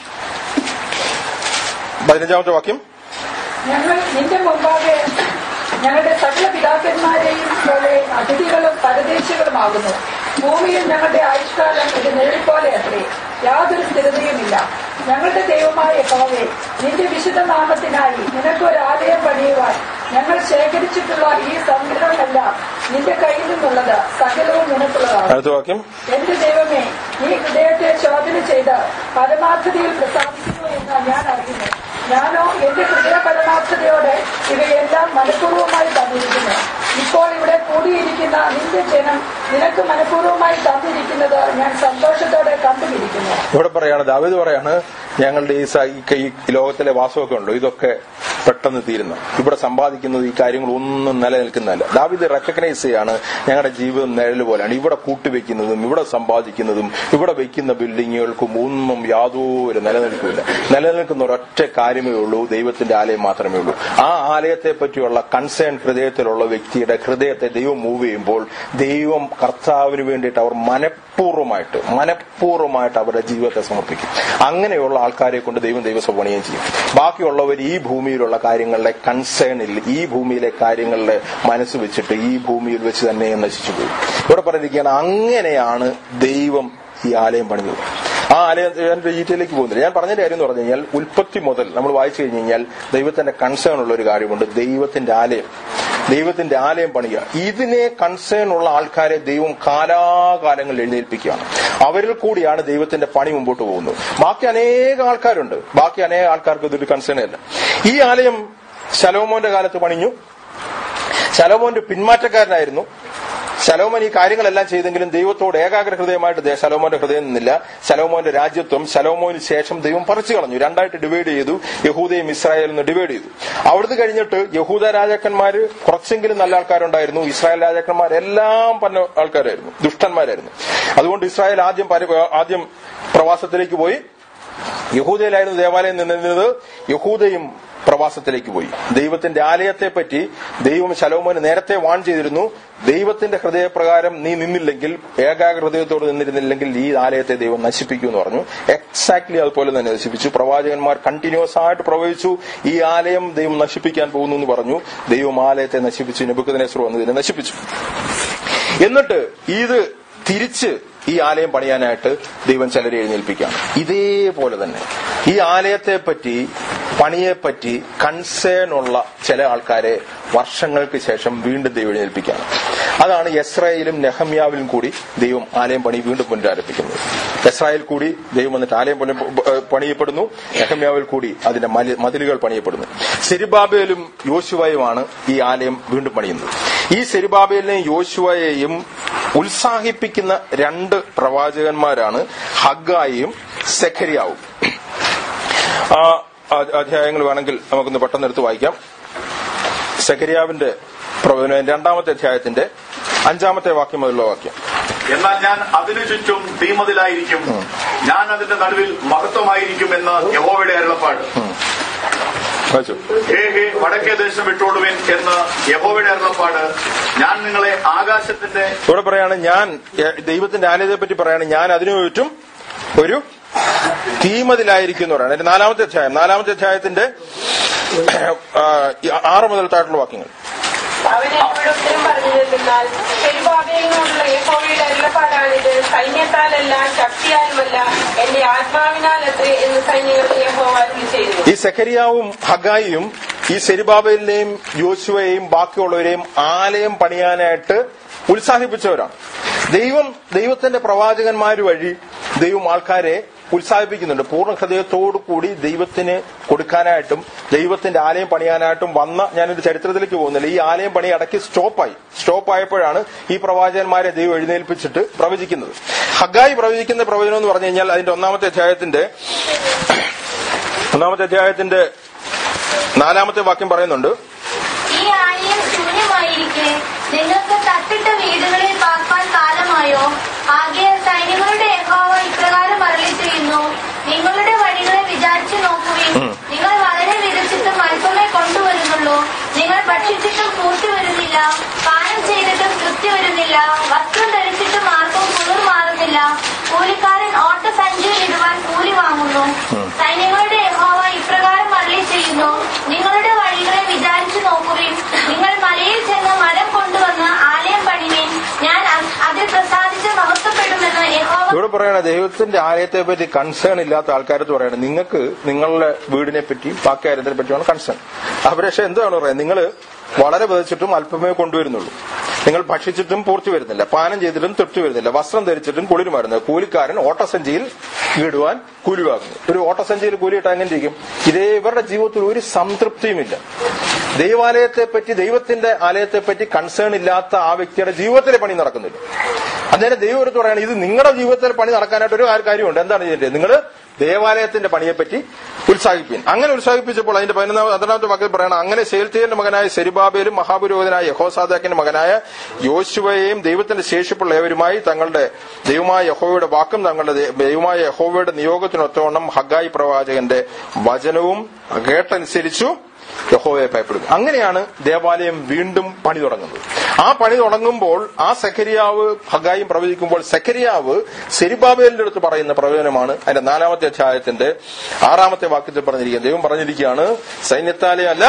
പതിനഞ്ചാമത്തെ വാക്യം ഞങ്ങൾ നിന്റെ മുമ്പാകെ ഞങ്ങളുടെ സകല പിതാക്കന്മാരെയും പോലെ അതിഥികളും പരദേശികളുമാകുന്നു ഭൂമിയിൽ ഞങ്ങളുടെ ആയുഷ്കാലം ഒരു നിഴൽ പോലെ അത്രേ യാതൊരു സ്ഥിരതയുമില്ല ഞങ്ങളുടെ ദൈവമായ യഹോവേ നിന്റെ വിശുദ്ധ നാമത്തിനായി നിനക്കൊരു ആലയം പണിയുവാൻ ഞങ്ങൾ ശേഖരിച്ചിട്ടുള്ള ഈ സംഗ്രഹമെല്ലാം നിന്റെ കയ്യിൽ നിന്നുള്ളത് സകലവും നിനക്കുള്ളതാണ് അടുത്ത വാക്യം എന്റെ ദൈവമേ നീ ഹൃദയത്തെ ശോധന ചെയ്ത് പരമാർത്ഥതയിൽ പ്രസാദിക്കുന്നു എന്ന് ഞാൻ അറിയുന്നു ഞാനോ എന്റെ ഹൃദയ പരമാർത്ഥതയോടെ ഇവയെല്ലാം മനഃപൂർവ്വമായി തന്നിരിക്കുന്നു ഇപ്പോൾ ഇവിടെ കൂടിയിരിക്കുന്ന നിന്റെ ജനം നിനക്ക് മനഃപൂർവ്വമായി തന്നിരിക്കുന്നത് ഞാൻ സന്തോഷത്തോടെ കണ്ടുപിടിക്കുന്നു ഇവിടെ പറയാണ് ദാവീദ് പറയാണ് ഞങ്ങളുടെ ഈ സ- ഈ ക- ഈ ലോകത്തിലെ വാസമൊക്കെ ഉണ്ടോ ഇതൊക്കെ പെട്ടെന്ന് തീരുന്നു ഇവിടെ സമ്പാദിക്കുന്നത് ഈ കാര്യങ്ങളൊന്നും നിലനിൽക്കുന്നതല്ല ദാവീദ് റെക്കഗ്നൈസ് ചെയ്യാണ് ഞങ്ങളുടെ ജീവിതം നിഴൽ പോലെയാണ് ഇവിടെ കൂട്ടിവെക്കുന്നതും ഇവിടെ സമ്പാദിക്കുന്നതും ഇവിടെ വെക്കുന്ന ബിൽഡിങ്ങുകൾക്കും ഒന്നും യാതൊരു നിലനിൽക്കില്ല നിലനിൽക്കുന്ന ഒരൊറ്റ കാര്യമേ ഉള്ളൂ ദൈവത്തിന്റെ ആലയം മാത്രമേ ഉള്ളൂ ആ ആലയത്തെ പറ്റിയുള്ള കൺസേൺ ഹൃദയത്തിലുള്ള വ്യക്തിയുടെ ഹൃദയത്തെ ദൈവം മൂവ് ചെയ്യുമ്പോൾ ദൈവം കർത്താവിന് വേണ്ടിയിട്ട് അവർ മനഃപൂർവ്വമായിട്ട് മനഃപൂർവ്വമായിട്ട് അവരുടെ ജീവിതത്തെ സമർപ്പിക്കും അങ്ങനെയുള്ള ആൾക്കാരെ കൊണ്ട് ദൈവം ദൈവസഭ പണിയുകയും ചെയ്യും ബാക്കിയുള്ളവർ ഈ ഭൂമിയിലുള്ള കാര്യങ്ങളുടെ കൺസേണിൽ ഈ ഭൂമിയിലെ കാര്യങ്ങളുടെ മനസ്സ് വെച്ചിട്ട് ഈ ഭൂമിയിൽ വെച്ച് തന്നെ നശിച്ചു പോകും ഇവിടെ പറഞ്ഞിരിക്കുകയാണ് അങ്ങനെയാണ് ദൈവം ഈ ആലയം പണിതത് ആ ആലയം ഞാൻ ഡീറ്റെയിലേക്ക് പോകുന്നില്ല ഞാൻ പറഞ്ഞ കാര്യം എന്ന് പറഞ്ഞു കഴിഞ്ഞാൽ ഉൽപ്പത്തി മുതൽ നമ്മൾ വായിച്ചു കഴിഞ്ഞ് കഴിഞ്ഞാൽ ദൈവത്തിന്റെ കൺസേൺ ഉള്ള ഒരു കാര്യമുണ്ട് ദൈവത്തിന്റെ ആലയം ദൈവത്തിന്റെ ആലയം പണിയുക ഇതിനെ കൺസേൺ ഉള്ള ആൾക്കാരെ ദൈവം കാലാകാലങ്ങളിൽ എഴുന്നേൽപ്പിക്കുകയാണ് അവരിൽ കൂടിയാണ് ദൈവത്തിന്റെ പണി മുമ്പോട്ട് പോകുന്നത് ബാക്കി അനേക ആൾക്കാരുണ്ട് ബാക്കി അനേക ആൾക്കാർക്ക് ഇതൊരു കൺസേൺ അല്ല ഈ ആലയം ശലോമോന്റെ കാലത്ത് പണിഞ്ഞു ശലോമോന്റെ പിന്മാറ്റക്കാരനായിരുന്നു ശലോമോൻ ഈ കാര്യങ്ങളെല്ലാം ചെയ്തെങ്കിലും ദൈവത്തോട് ഏകാഗ്ര ഹൃദയമായിട്ട് ദേ- ശലോമോന്റെ ഹൃദയം നിന്നില്ല ശലോമോന്റെ രാജ്യത്വം ശലോമോന് ശേഷം ദൈവം പറിച്ചു കളഞ്ഞു രണ്ടായിട്ട് ഡിവൈഡ് ചെയ്തു യഹൂദയും ഇസ്രായേലും എന്ന് ഡിവൈഡ് ചെയ്തു അവിടുന്ന് കഴിഞ്ഞിട്ട് യഹൂദ രാജാക്കന്മാര് കുറച്ചെങ്കിലും നല്ല ആൾക്കാരുണ്ടായിരുന്നു ഇസ്രായേൽ രാജാക്കന്മാരെല്ലാം പല ആൾക്കാരായിരുന്നു ദുഷ്ടന്മാരായിരുന്നു അതുകൊണ്ട് ഇസ്രായേൽ ആദ്യം പരി- ആദ്യം പ്രവാസത്തിലേക്ക് പോയി യഹൂദയിലായിരുന്നു ദേവാലയം നിന്നിരുന്നത് യഹൂദയും പ്രവാസത്തിലേക്ക് പോയി ദൈവത്തിന്റെ ആലയത്തെ പറ്റി ദൈവം ശലോമോന് നേരത്തെ വാൺ ചെയ്തിരുന്നു ദൈവത്തിന്റെ ഹൃദയപ്രകാരം നീ നിന്നില്ലെങ്കിൽ ഏകാഗ്ര ഹൃദയത്തോട് നിന്നിരുന്നില്ലെങ്കിൽ ഈ ആലയത്തെ ദൈവം നശിപ്പിക്കും എന്ന് പറഞ്ഞു എക്സാക്ട്ലി അതുപോലെ തന്നെ നശിപ്പിച്ചു പ്രവാചകന്മാർ കണ്ടിന്യൂസ് ആയിട്ട് പ്രവചിച്ചു ഈ ആലയം ദൈവം നശിപ്പിക്കാൻ പോകുന്നു എന്ന് പറഞ്ഞു ദൈവം ആലയത്തെ നശിപ്പിച്ചു നെബുക്കതിനേശ്വർ വന്ന് ഇതിനെ നശിപ്പിച്ചു എന്നിട്ട് ഇത് തിരിച്ച് ഈ ആലയം പണിയാനായിട്ട് ദൈവം ചിലരെ എഴുന്നേൽപ്പിക്കുകയാണ് ഇതേപോലെ തന്നെ ഈ ആലയത്തെ പറ്റി പണിയെപ്പറ്റി കൺസേൺ ഉള്ള ചില ആൾക്കാരെ വർഷങ്ങൾക്ക് ശേഷം വീണ്ടും ദൈവം എഴുന്നേൽപ്പിക്കുകയാണ് അതാണ് യസ്രായേലും നെഹമ്യാവിലും കൂടി ദൈവം ആലയം പണി വീണ്ടും പുനരാരംഭിക്കുന്നത് യസ്രായേൽ കൂടി ദൈവം വന്നിട്ട് ആലയം പണി- പണിയപ്പെടുന്നു നെഹമ്യാവിൽ കൂടി അതിന്റെ മലി- മതിലുകൾ പണിയപ്പെടുന്നു സെരിബാബേലും യോശുവയുമാണ് ഈ ആലയം വീണ്ടും പണിയുന്നത് ഈ സെരിബാബേലിനെയും യോശുവയെയും ഉത്സാഹിപ്പിക്കുന്ന രണ്ട് പ്രവാചകന്മാരാണ് ഹഗ്ഗായും സെഖരിയാവും ആ ആ- അധ്യായങ്ങൾ വേണമെങ്കിൽ നമുക്കൊന്ന് പെട്ടെന്ന് എടുത്ത് വായിക്കാം സെഖരിയാവിന്റെ പ്രവചനം രണ്ടാമത്തെ അധ്യായത്തിന്റെ അഞ്ചാമത്തെ വാക്യം മുതലുള്ള വാക്യം എന്നാൽ ഞാൻ അതിനു ചുറ്റും തീമതിലായിരിക്കും ഞാൻ അതിന്റെ നടുവിൽ മഹത്വമായിരിക്കും എന്ന് യഹോവയുടെ അരുളപ്പാട് വായിച്ചു ഹേ ഹേ വടക്കേ ദേശം വിട്ടോടുവിൻ എന്ന് യഹോവയുടെ അരുളപ്പാട് ഞാൻ നിങ്ങളെ ആകാശത്തിന്റെ ഇവിടെ പറയാണ് ഞാൻ എ, ദൈവത്തിന്റെ ആലയത്തെ പറ്റി പറയാണ് ഞാൻ അതിനു ചുറ്റും ഒരു തീമതിലായിരിക്കും എന്ന് പറയാണ് അതിന്റെ നാലാമത്തെ അധ്യായം നാലാമത്തെ അധ്യായത്തിന്റെ ആ, ഈ ആറ് മുതൽ താഴെയുള്ള വാക്യങ്ങൾ അവൻ എന്നോട് ഉത്തരം പറഞ്ഞതെന്നാൽ ശരിബാബയോടുള്ള യഹോവയുടെ അരുളപ്പാടാണിത് സൈന്യത്താലല്ല ശക്തിയാലുമല്ല എന്റെ ആത്മാവിനാൽ അത്രേ എന്ന് സൈന്യങ്ങൾ യഹോവ അരുളി ചെയ്തു ഈ സെഖരിയാവും ഹഗായിയും ഈ സെരിബാബലിനെയും യോശുവയെയും ബാക്കിയുള്ളവരെയും ആലയം പണിയാനായിട്ട് ഉത്സാഹിപ്പിച്ചവരാണ് ദൈവം ദൈവത്തിന്റെ പ്രവാചകന്മാർ വഴി ദൈവം ആൾക്കാരെ ഉത്സാഹിപ്പിക്കുന്നുണ്ട് പൂർണ്ണ ഹൃദയത്തോടു കൂടി ദൈവത്തിന് കൊടുക്കാനായിട്ടും ദൈവത്തിന്റെ ആലയം പണിയാനായിട്ടും വന്ന ഞാനൊരു ചരിത്രത്തിലേക്ക് പോകുന്നില്ല ഈ ആലയം പണി അടക്കി സ്റ്റോപ്പായി സ്റ്റോപ്പ് ആയപ്പോഴാണ് ഈ പ്രവാചകന്മാരെ ദൈവം എഴുന്നേൽപ്പിച്ചിട്ട് പ്രവചിക്കുന്നത് ഹഗായി പ്രവചിക്കുന്ന പ്രവചനം എന്ന് പറഞ്ഞു കഴിഞ്ഞാൽ അതിന്റെ ഒന്നാമത്തെ അധ്യായത്തിന്റെ ഒന്നാമത്തെ അധ്യായത്തിന്റെ നാലാമത്തെ വാക്യം പറയുന്നുണ്ട് ഈ ആലയം ശൂന്യമായിരിക്കെ നിങ്ങൾക്ക് തട്ടിട്ട വീടുകളിൽ പാർപ്പാൻ കാലമായോ ആകെ സൈന്യങ്ങളുടെ യഹോവ ഇപ്രകാരം അരളി ചെയ്യുന്നു നിങ്ങളുടെ വഴികളെ വിചാരിച്ചു നോക്കുവിൻ നിങ്ങൾ വളരെ വിതച്ചിട്ടും അല്പമേ കൊണ്ടുവരുന്നുള്ളൂ നിങ്ങൾ ഭക്ഷിച്ചിട്ടും പൂർത്തി വരുന്നില്ല പാനം ചെയ്തിട്ടും തൃപ്തി വരുന്നില്ല വസ്ത്രം ധരിച്ചിട്ടും ആർക്കും കുളിർ മാറുന്നില്ല കൂലിക്കാരൻ ഓട്ടസഞ്ചിയിൽ ഇടുവാൻ കൂലി വാങ്ങുന്നു സൈന്യങ്ങളുടെ യഹോവ ഇപ്രകാരം അരളി ചെയ്യുന്നു നിങ്ങളുടെ വഴികളെ വിചാരിച്ചു നോക്കുവിൻ നിങ്ങൾ മലയിൽ ചെന്ന് മരം കൊണ്ടുവന്ന് ആലയം പണിവിൻ ഞാൻ അ- അതിൽ പ്രസാദിച്ച് മഹത്വപ്പെടുമെന്ന് യഹോവ ഇവിടെ പറയണ ദൈവത്തിന്റെ ആലയത്തെ പറ്റി കൺസേൺ ഇല്ലാത്ത ആൾക്കാരത്ത് പറയണത് നിങ്ങൾക്ക് നിങ്ങളുടെ വീടിനെ പറ്റി ബാക്കി കാര്യത്തിനെ പറ്റിയാണ് കൺസേൺ അവർ പക്ഷെ എന്താണ് പറയുന്നത് നിങ്ങൾ വളരെ വിതച്ചിട്ടും അല്പമേ കൊണ്ടുവരുന്നുള്ളൂ നിങ്ങൾ ഭക്ഷിച്ചിട്ടും പൂർത്തി വരുന്നില്ല പാനം ചെയ്തിട്ടും തൃപ്തി വരുന്നില്ല വസ്ത്രം ധരിച്ചിട്ടും കുളിര് മാറുന്നത് കൂലിക്കാരൻ ഓട്ടസഞ്ചിയിൽ ഇടുവാൻ കൂലി വാങ്ങുന്നു ഒരു ഓട്ടസഞ്ചിയിൽ കൂലി ഇട്ടാൽ എങ്ങനെ ഇരിക്കും ഇതേ ഇവരുടെ ജീവിതത്തിൽ ഒരു സംതൃപ്തിയുമില്ല ദൈവാലയത്തെ പറ്റി ദൈവത്തിന്റെ ആലയത്തെ പറ്റി കൺസേൺ ഇല്ലാത്ത ആ വ്യക്തിയുടെ ജീവിതത്തിലെ പണി നടക്കുന്നില്ല അന്നേരം ദൈവം എടുത്ത് പറയാണ് ഇത് നിങ്ങളുടെ ജീവിതത്തിൽ പണി നടക്കാനായിട്ട് ഒരു കാ- കാര്യമുണ്ട് എന്താണ് ചെയ്യേണ്ടത് നിങ്ങൾ ദേവാലയത്തിന്റെ പണിയെപ്പറ്റി ഉത്സാഹിപ്പിൻ അങ്ങനെ ഉത്സാഹിപ്പിച്ചപ്പോൾ അതിന്റെ പതിനൊന്നാമത് പന്ത്രണ്ടാമത്തെ വാക്കിൽ പറയണം അങ്ങനെ ശേൽത്തിയന്റെ മകനായ സെരിബാബേലും മഹാപുരോഹിതനായ യഹോസാദാക്കിന്റെ മകനായ യോശുവയെയും ദൈവത്തിന്റെ ശേഷിപ്പുള്ള ഏവരുമായി തങ്ങളുടെ ദൈവമായ യഹോവയുടെ വാക്കും തങ്ങളുടെ ദൈ- ദൈവമായ യഹോവയുടെ നിയോഗത്തിനൊത്തവണ്ണം ഹഗായി പ്രവാചകന്റെ വചനവും കേട്ടനുസരിച്ചു യഹോവയെ ഭയപ്പെടും അങ്ങനെയാണ് ദേവാലയം വീണ്ടും പണി തുടങ്ങുന്നത് ആ പണി തുടങ്ങുമ്പോൾ ആ സെക്കരിയാവ് ഹഗായും പ്രവചിക്കുമ്പോൾ സെക്കരിയാവ് സെരിബാബേലിന്റെ അടുത്ത് പറയുന്ന പ്രവചനമാണ് അതിന്റെ നാലാമത്തെ അധ്യായത്തിന്റെ ആറാമത്തെ വാക്യത്തിൽ പറഞ്ഞിരിക്കുന്നത് ദൈവം പറഞ്ഞിരിക്കുകയാണ് സൈന്യത്താലെ അല്ല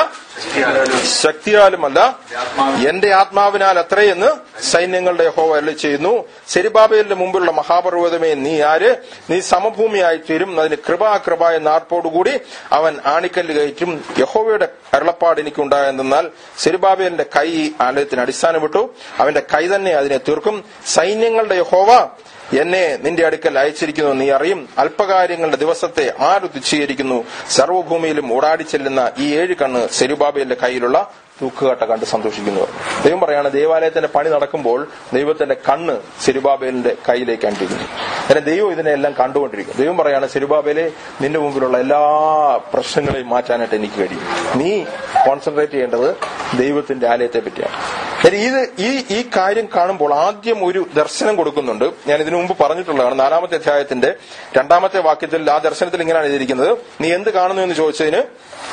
ശക്തിയാലുമല്ല എന്റെ ആത്മാവിനാൽ അത്രയെന്ന് സൈന്യങ്ങളുടെ യഹോവ അരുളി ചെയ്യുന്നു സെരിബാബേലിന്റെ മുമ്പിലുള്ള മഹാപർവ്വതമേ നീ ആര് നീ സമഭൂമിയായി തീരും അതിന് കൃപാ കൃപ എന്ന ആർപ്പോടുകൂടി അവൻ ആണിക്കല്ല് കയറ്റും യഹോവയുടെ അരുളപ്പാട് എനിക്കുണ്ടായെന്നാൽ സെരിബാബേലിന്റെ കൈ ഈ ആലയത്തിന് അടിസ്ഥാനമിട്ടു അവന്റെ കൈ തന്നെ അതിനെ തീർക്കും സൈന്യങ്ങളുടെ യഹോവ എന്നെ നിന്റെ അടുക്കൽ അയച്ചിരിക്കുന്നു നീ അറിയും അല്പകാര്യങ്ങളുടെ ദിവസത്തെ ആര് തുച്ഛീകരിക്കുന്നു സർവ്വഭൂമിയിലും ഓടാടി ചെല്ലുന്ന ഈ ഏഴ് കണ്ണ് സെരുബാബേലിന്റെ കയ്യിലുള്ള തൂക്കുകട്ട കണ്ട് സന്തോഷിക്കുന്നു പറഞ്ഞു. ദൈവം പറയാണ് ദേവാലയത്തിന്റെ പണി നടക്കുമ്പോൾ ദൈവത്തിന്റെ കണ്ണ് സെരുബാബേലിന്റെ കയ്യിലേക്കാണ് ഇരിക്കുന്നത് അങ്ങനെ ദൈവം ഇതിനെല്ലാം കണ്ടുകൊണ്ടിരിക്കും ദൈവം പറയാണ് സെരുബാബേലെ നിന്റെ മുമ്പിലുള്ള എല്ലാ പ്രശ്നങ്ങളെയും മാറ്റാനായിട്ട് എനിക്ക് കഴിയും നീ കോൺസെൻട്രേറ്റ് ചെയ്യേണ്ടത് ദൈവത്തിന്റെ ആലയത്തെ പറ്റിയാണ് ശരി, ഇത് ഈ ഈ കാര്യം കാണുമ്പോൾ ആദ്യം ഒരു ദർശനം കൊടുക്കുന്നുണ്ട് ഞാൻ ഇതിനു മുമ്പ് പറഞ്ഞിട്ടുള്ളതാണ് നാലാമത്തെ അധ്യായത്തിന്റെ രണ്ടാമത്തെ വാക്യത്തിൽ ആ ദർശനത്തിൽ ഇങ്ങനെയാണ് എഴുതിയിരിക്കുന്നത് നീ എന്ത് കാണുന്നു എന്ന് ചോദിച്ചതിന്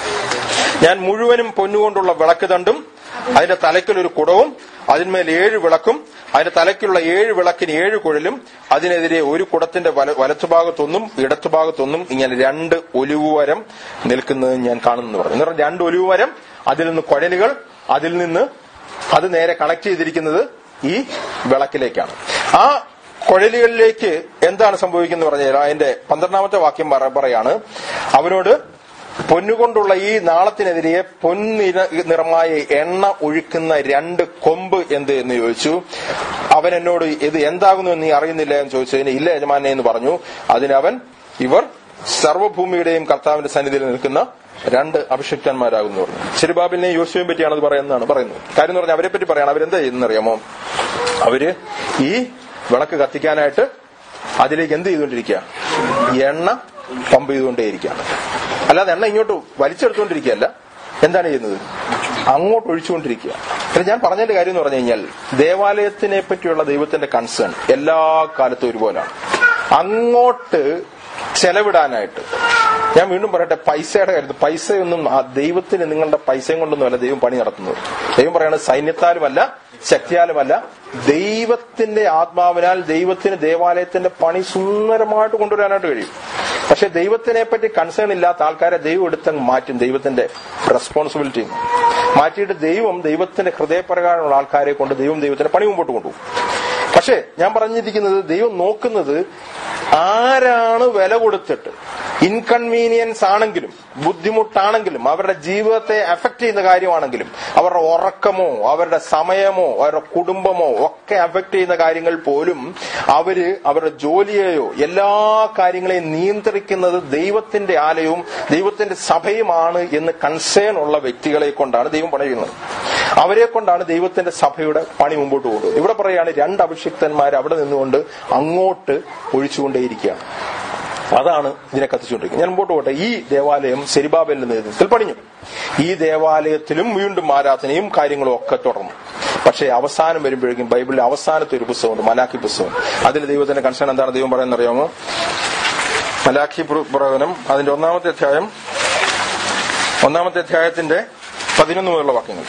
ഞാൻ മുഴുവനും പൊന്നുകൊണ്ടുള്ള വിളക്ക് തണ്ടും അതിന്റെ തലയ്ക്കൽ ഒരു കുടവും അതിന്മേൽ ഏഴ് വിളക്കും അതിന്റെ തലയ്ക്കുള്ള ഏഴ് വിളക്കിന് ഏഴ് കുഴലും അതിനെതിരെ ഒരു കുടത്തിന്റെ വല വലത്തുഭാഗത്തൊന്നും ഇടത്തുഭാഗത്തൊന്നും ഇങ്ങനെ രണ്ട് ഒലിവുവരം നിൽക്കുന്നത് ഞാൻ കാണുന്നു എന്ന് പറഞ്ഞു എന്ന് പറഞ്ഞാൽ രണ്ട് ഒലിവുവരം അതിൽ നിന്ന് കുഴലുകൾ അതിൽ നിന്ന് അത് നേരെ കണക്ട് ചെയ്തിരിക്കുന്നത് ഈ വിളക്കിലേക്കാണ് ആ കുഴലുകളിലേക്ക് എന്താണ് സംഭവിക്കുന്നത് പറഞ്ഞാൽ അതിന്റെ പന്ത്രണ്ടാമത്തെ വാക്യം പറ- പറയാണ് അവനോട് പൊന്നുകൊണ്ടുള്ള ഈ നാളത്തിനെതിരെ പൊന്നിര നിറമായ എണ്ണ ഒഴുക്കുന്ന രണ്ട് കൊമ്പ് എന്ത് എന്ന് ചോദിച്ചു അവൻ എന്നോട് ഇത് എന്താകുന്നു എന്ന് നീ അറിയുന്നില്ല എന്ന് ചോദിച്ചതിന് ഇല്ല യജമാനെ എന്ന് പറഞ്ഞു അതിനവൻ ഇവർ സർവ്വഭൂമിയുടെയും കർത്താവിന്റെ സന്നിധിയിൽ നിൽക്കുന്ന രണ്ട് അഭിഷിക്തന്മാരാകുന്നു പറഞ്ഞു ശരിബാബിനെയും യോശുവിനെ പറ്റിയാണ് അത് പറയുന്നതാണ് പറയുന്നത് കാര്യം എന്ന് പറഞ്ഞാൽ അവരെ പറ്റി പറയാണ് അവരെന്താ ചെയ്യുന്നറിയാമോ അവര് ഈ വിളക്ക് കത്തിക്കാനായിട്ട് അതിലേക്ക് എന്ത് ചെയ്തുകൊണ്ടിരിക്കുക എണ്ണ പമ്പ് ചെയ്തുകൊണ്ടേയിരിക്കുകയാണ് അല്ലാതെ എണ്ണ ഇങ്ങോട്ട് വലിച്ചെടുത്തുകൊണ്ടിരിക്കുകയല്ല എന്താണ് ചെയ്യുന്നത് അങ്ങോട്ട് ഒഴിച്ചുകൊണ്ടിരിക്കുക പിന്നെ ഞാൻ പറഞ്ഞതിന്റെ കാര്യം എന്ന് പറഞ്ഞു കഴിഞ്ഞാൽ ദേവാലയത്തിനെ പറ്റിയുള്ള ദൈവത്തിന്റെ കൺസേൺ എല്ലാ കാലത്തും ഒരുപോലാണ് അങ്ങോട്ട് ചെലവിടാനായിട്ട് ഞാൻ വീണ്ടും പറയട്ടെ പൈസയുടെ കാര്യത്തിൽ പൈസയൊന്നും ആ ദൈവത്തിന് നിങ്ങളുടെ പൈസയും കൊണ്ടൊന്നുമല്ല ദൈവം പണി നടത്തുന്നത് ദൈവം പറയുന്നത് സൈന്യത്താലുമല്ല ശക്തിയാലുമല്ല ദൈവത്തിന്റെ ആത്മാവിനാൽ ദൈവത്തിന് ദേവാലയത്തിന്റെ പണി സുന്ദരമായിട്ട് കൊണ്ടുവരാനായിട്ട് കഴിയും പക്ഷെ ദൈവത്തിനെ പറ്റി കൺസേൺ ഇല്ലാത്ത ആൾക്കാരെ ദൈവം എടുത്തങ്ങ് മാറ്റും ദൈവത്തിന്റെ റെസ്പോൺസിബിലിറ്റി മാറ്റിയിട്ട് ദൈവം ദൈവത്തിന്റെ ഹൃദയപ്രകാരമുള്ള ആൾക്കാരെ കൊണ്ട് ദൈവം ദൈവത്തിന്റെ പണി മുമ്പോട്ട് കൊണ്ടുപോകും പക്ഷേ ഞാൻ പറഞ്ഞിരിക്കുന്നത് ദൈവം നോക്കുന്നത് ആരാണ് വില കൊടുത്തിട്ട് ഇൻകൺവീനിയൻസ് ആണെങ്കിലും ബുദ്ധിമുട്ടാണെങ്കിലും അവരുടെ ജീവിതത്തെ അഫക്ട് ചെയ്യുന്ന കാര്യമാണെങ്കിലും അവരുടെ ഉറക്കമോ അവരുടെ സമയമോ അവരുടെ കുടുംബമോ ഒക്കെ അഫക്ട് ചെയ്യുന്ന കാര്യങ്ങൾ പോലും അവര് അവരുടെ ജോലിയെയോ എല്ലാ കാര്യങ്ങളെയും നിയന്ത്രിക്കുന്നത് ദൈവത്തിന്റെ ആലയവും ദൈവത്തിന്റെ സഭയുമാണ് എന്ന് കൺസേൺ ഉള്ള വ്യക്തികളെ കൊണ്ടാണ് ദൈവം പണിയുന്നത് അവരെ കൊണ്ടാണ് ദൈവത്തിന്റെ സഭയുടെ പണി മുമ്പോട്ട് കൊണ്ടുപോകുന്നത് ഇവിടെ പറയാണ് രണ്ട് അഭിഷിക്തന്മാർ അവിടെ നിന്നുകൊണ്ട് അങ്ങോട്ട് ഒഴിച്ചുകൊണ്ടേയിരിക്കുകയാണ് അതാണ് ഇതിനെ കത്തിച്ചുകൊണ്ടിരിക്കുന്നത് ഞാൻ മുമ്പോട്ട് പോട്ടെ ഈ ദേവാലയം സെരിബാബലിന്റെ നേതൃത്വത്തിൽ പണിഞ്ഞു ഈ ദേവാലയത്തിലും വീണ്ടും ആരാധനയും കാര്യങ്ങളും ഒക്കെ തുടർന്നു പക്ഷേ അവസാനം വരുമ്പോഴേക്കും ബൈബിളിലെ അവസാനത്തെ ഒരു പുസ്തകമുണ്ട് മലാഖി പുസ്തകം അതിൽ ദൈവത്തിന്റെ കൺസേൺ എന്താണ് ദൈവം പറയുന്നത് അറിയാമോ മലാഖി പ്ര- പ്രവചനം അതിന്റെ ഒന്നാമത്തെ അധ്യായം ഒന്നാമത്തെ അധ്യായത്തിന്റെ പതിനൊന്ന് മുതലുള്ള വാക്യങ്ങൾ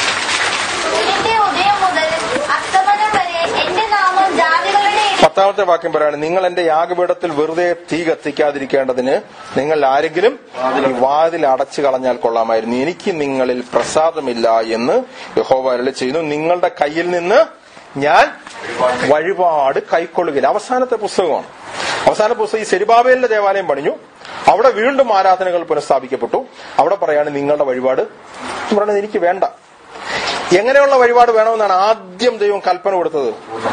സൂര്യന്റെ ഉദയം മുതൽ അസ്തമനം വരെ എന്റെ നാമം ജാതികളുടെ ഇടയിൽ പത്താമത്തെ വാക്യം പറയാണ് നിങ്ങൾ എന്റെ യാഗപീഠത്തിൽ വെറുതെ തീ കത്തിക്കാതിരിക്കേണ്ടതിന് നിങ്ങൾ ആരെങ്കിലും ഈ വാതിൽ അടച്ചു കളഞ്ഞാൽ കൊള്ളാമായിരുന്നു എനിക്ക് നിങ്ങളിൽ പ്രസാദമില്ല എന്ന് യഹോവ അരുളി ചെയ്യുന്നു നിങ്ങളുടെ കയ്യിൽ നിന്ന് ഞാൻ വഴിപാട് കൈക്കൊള്ളുകയില്ല അവസാനത്തെ പുസ്തകമാണ് അവസാന പുസ്തകം ഈ സെരിബാബേലിന്റെ ദേവാലയം പണിഞ്ഞു അവിടെ വീണ്ടും ആരാധനകൾ പുനഃസ്ഥാപിക്കപ്പെട്ടു അവിടെ പറയാണ് നിങ്ങളുടെ വഴിപാട് എന്ന് പറയുന്നത് എനിക്ക് വേണ്ട എങ്ങനെയുള്ള വഴിപാട് വേണമെന്നാണ് ആദ്യം ദൈവം കൽപ്പന കൊടുത്തത്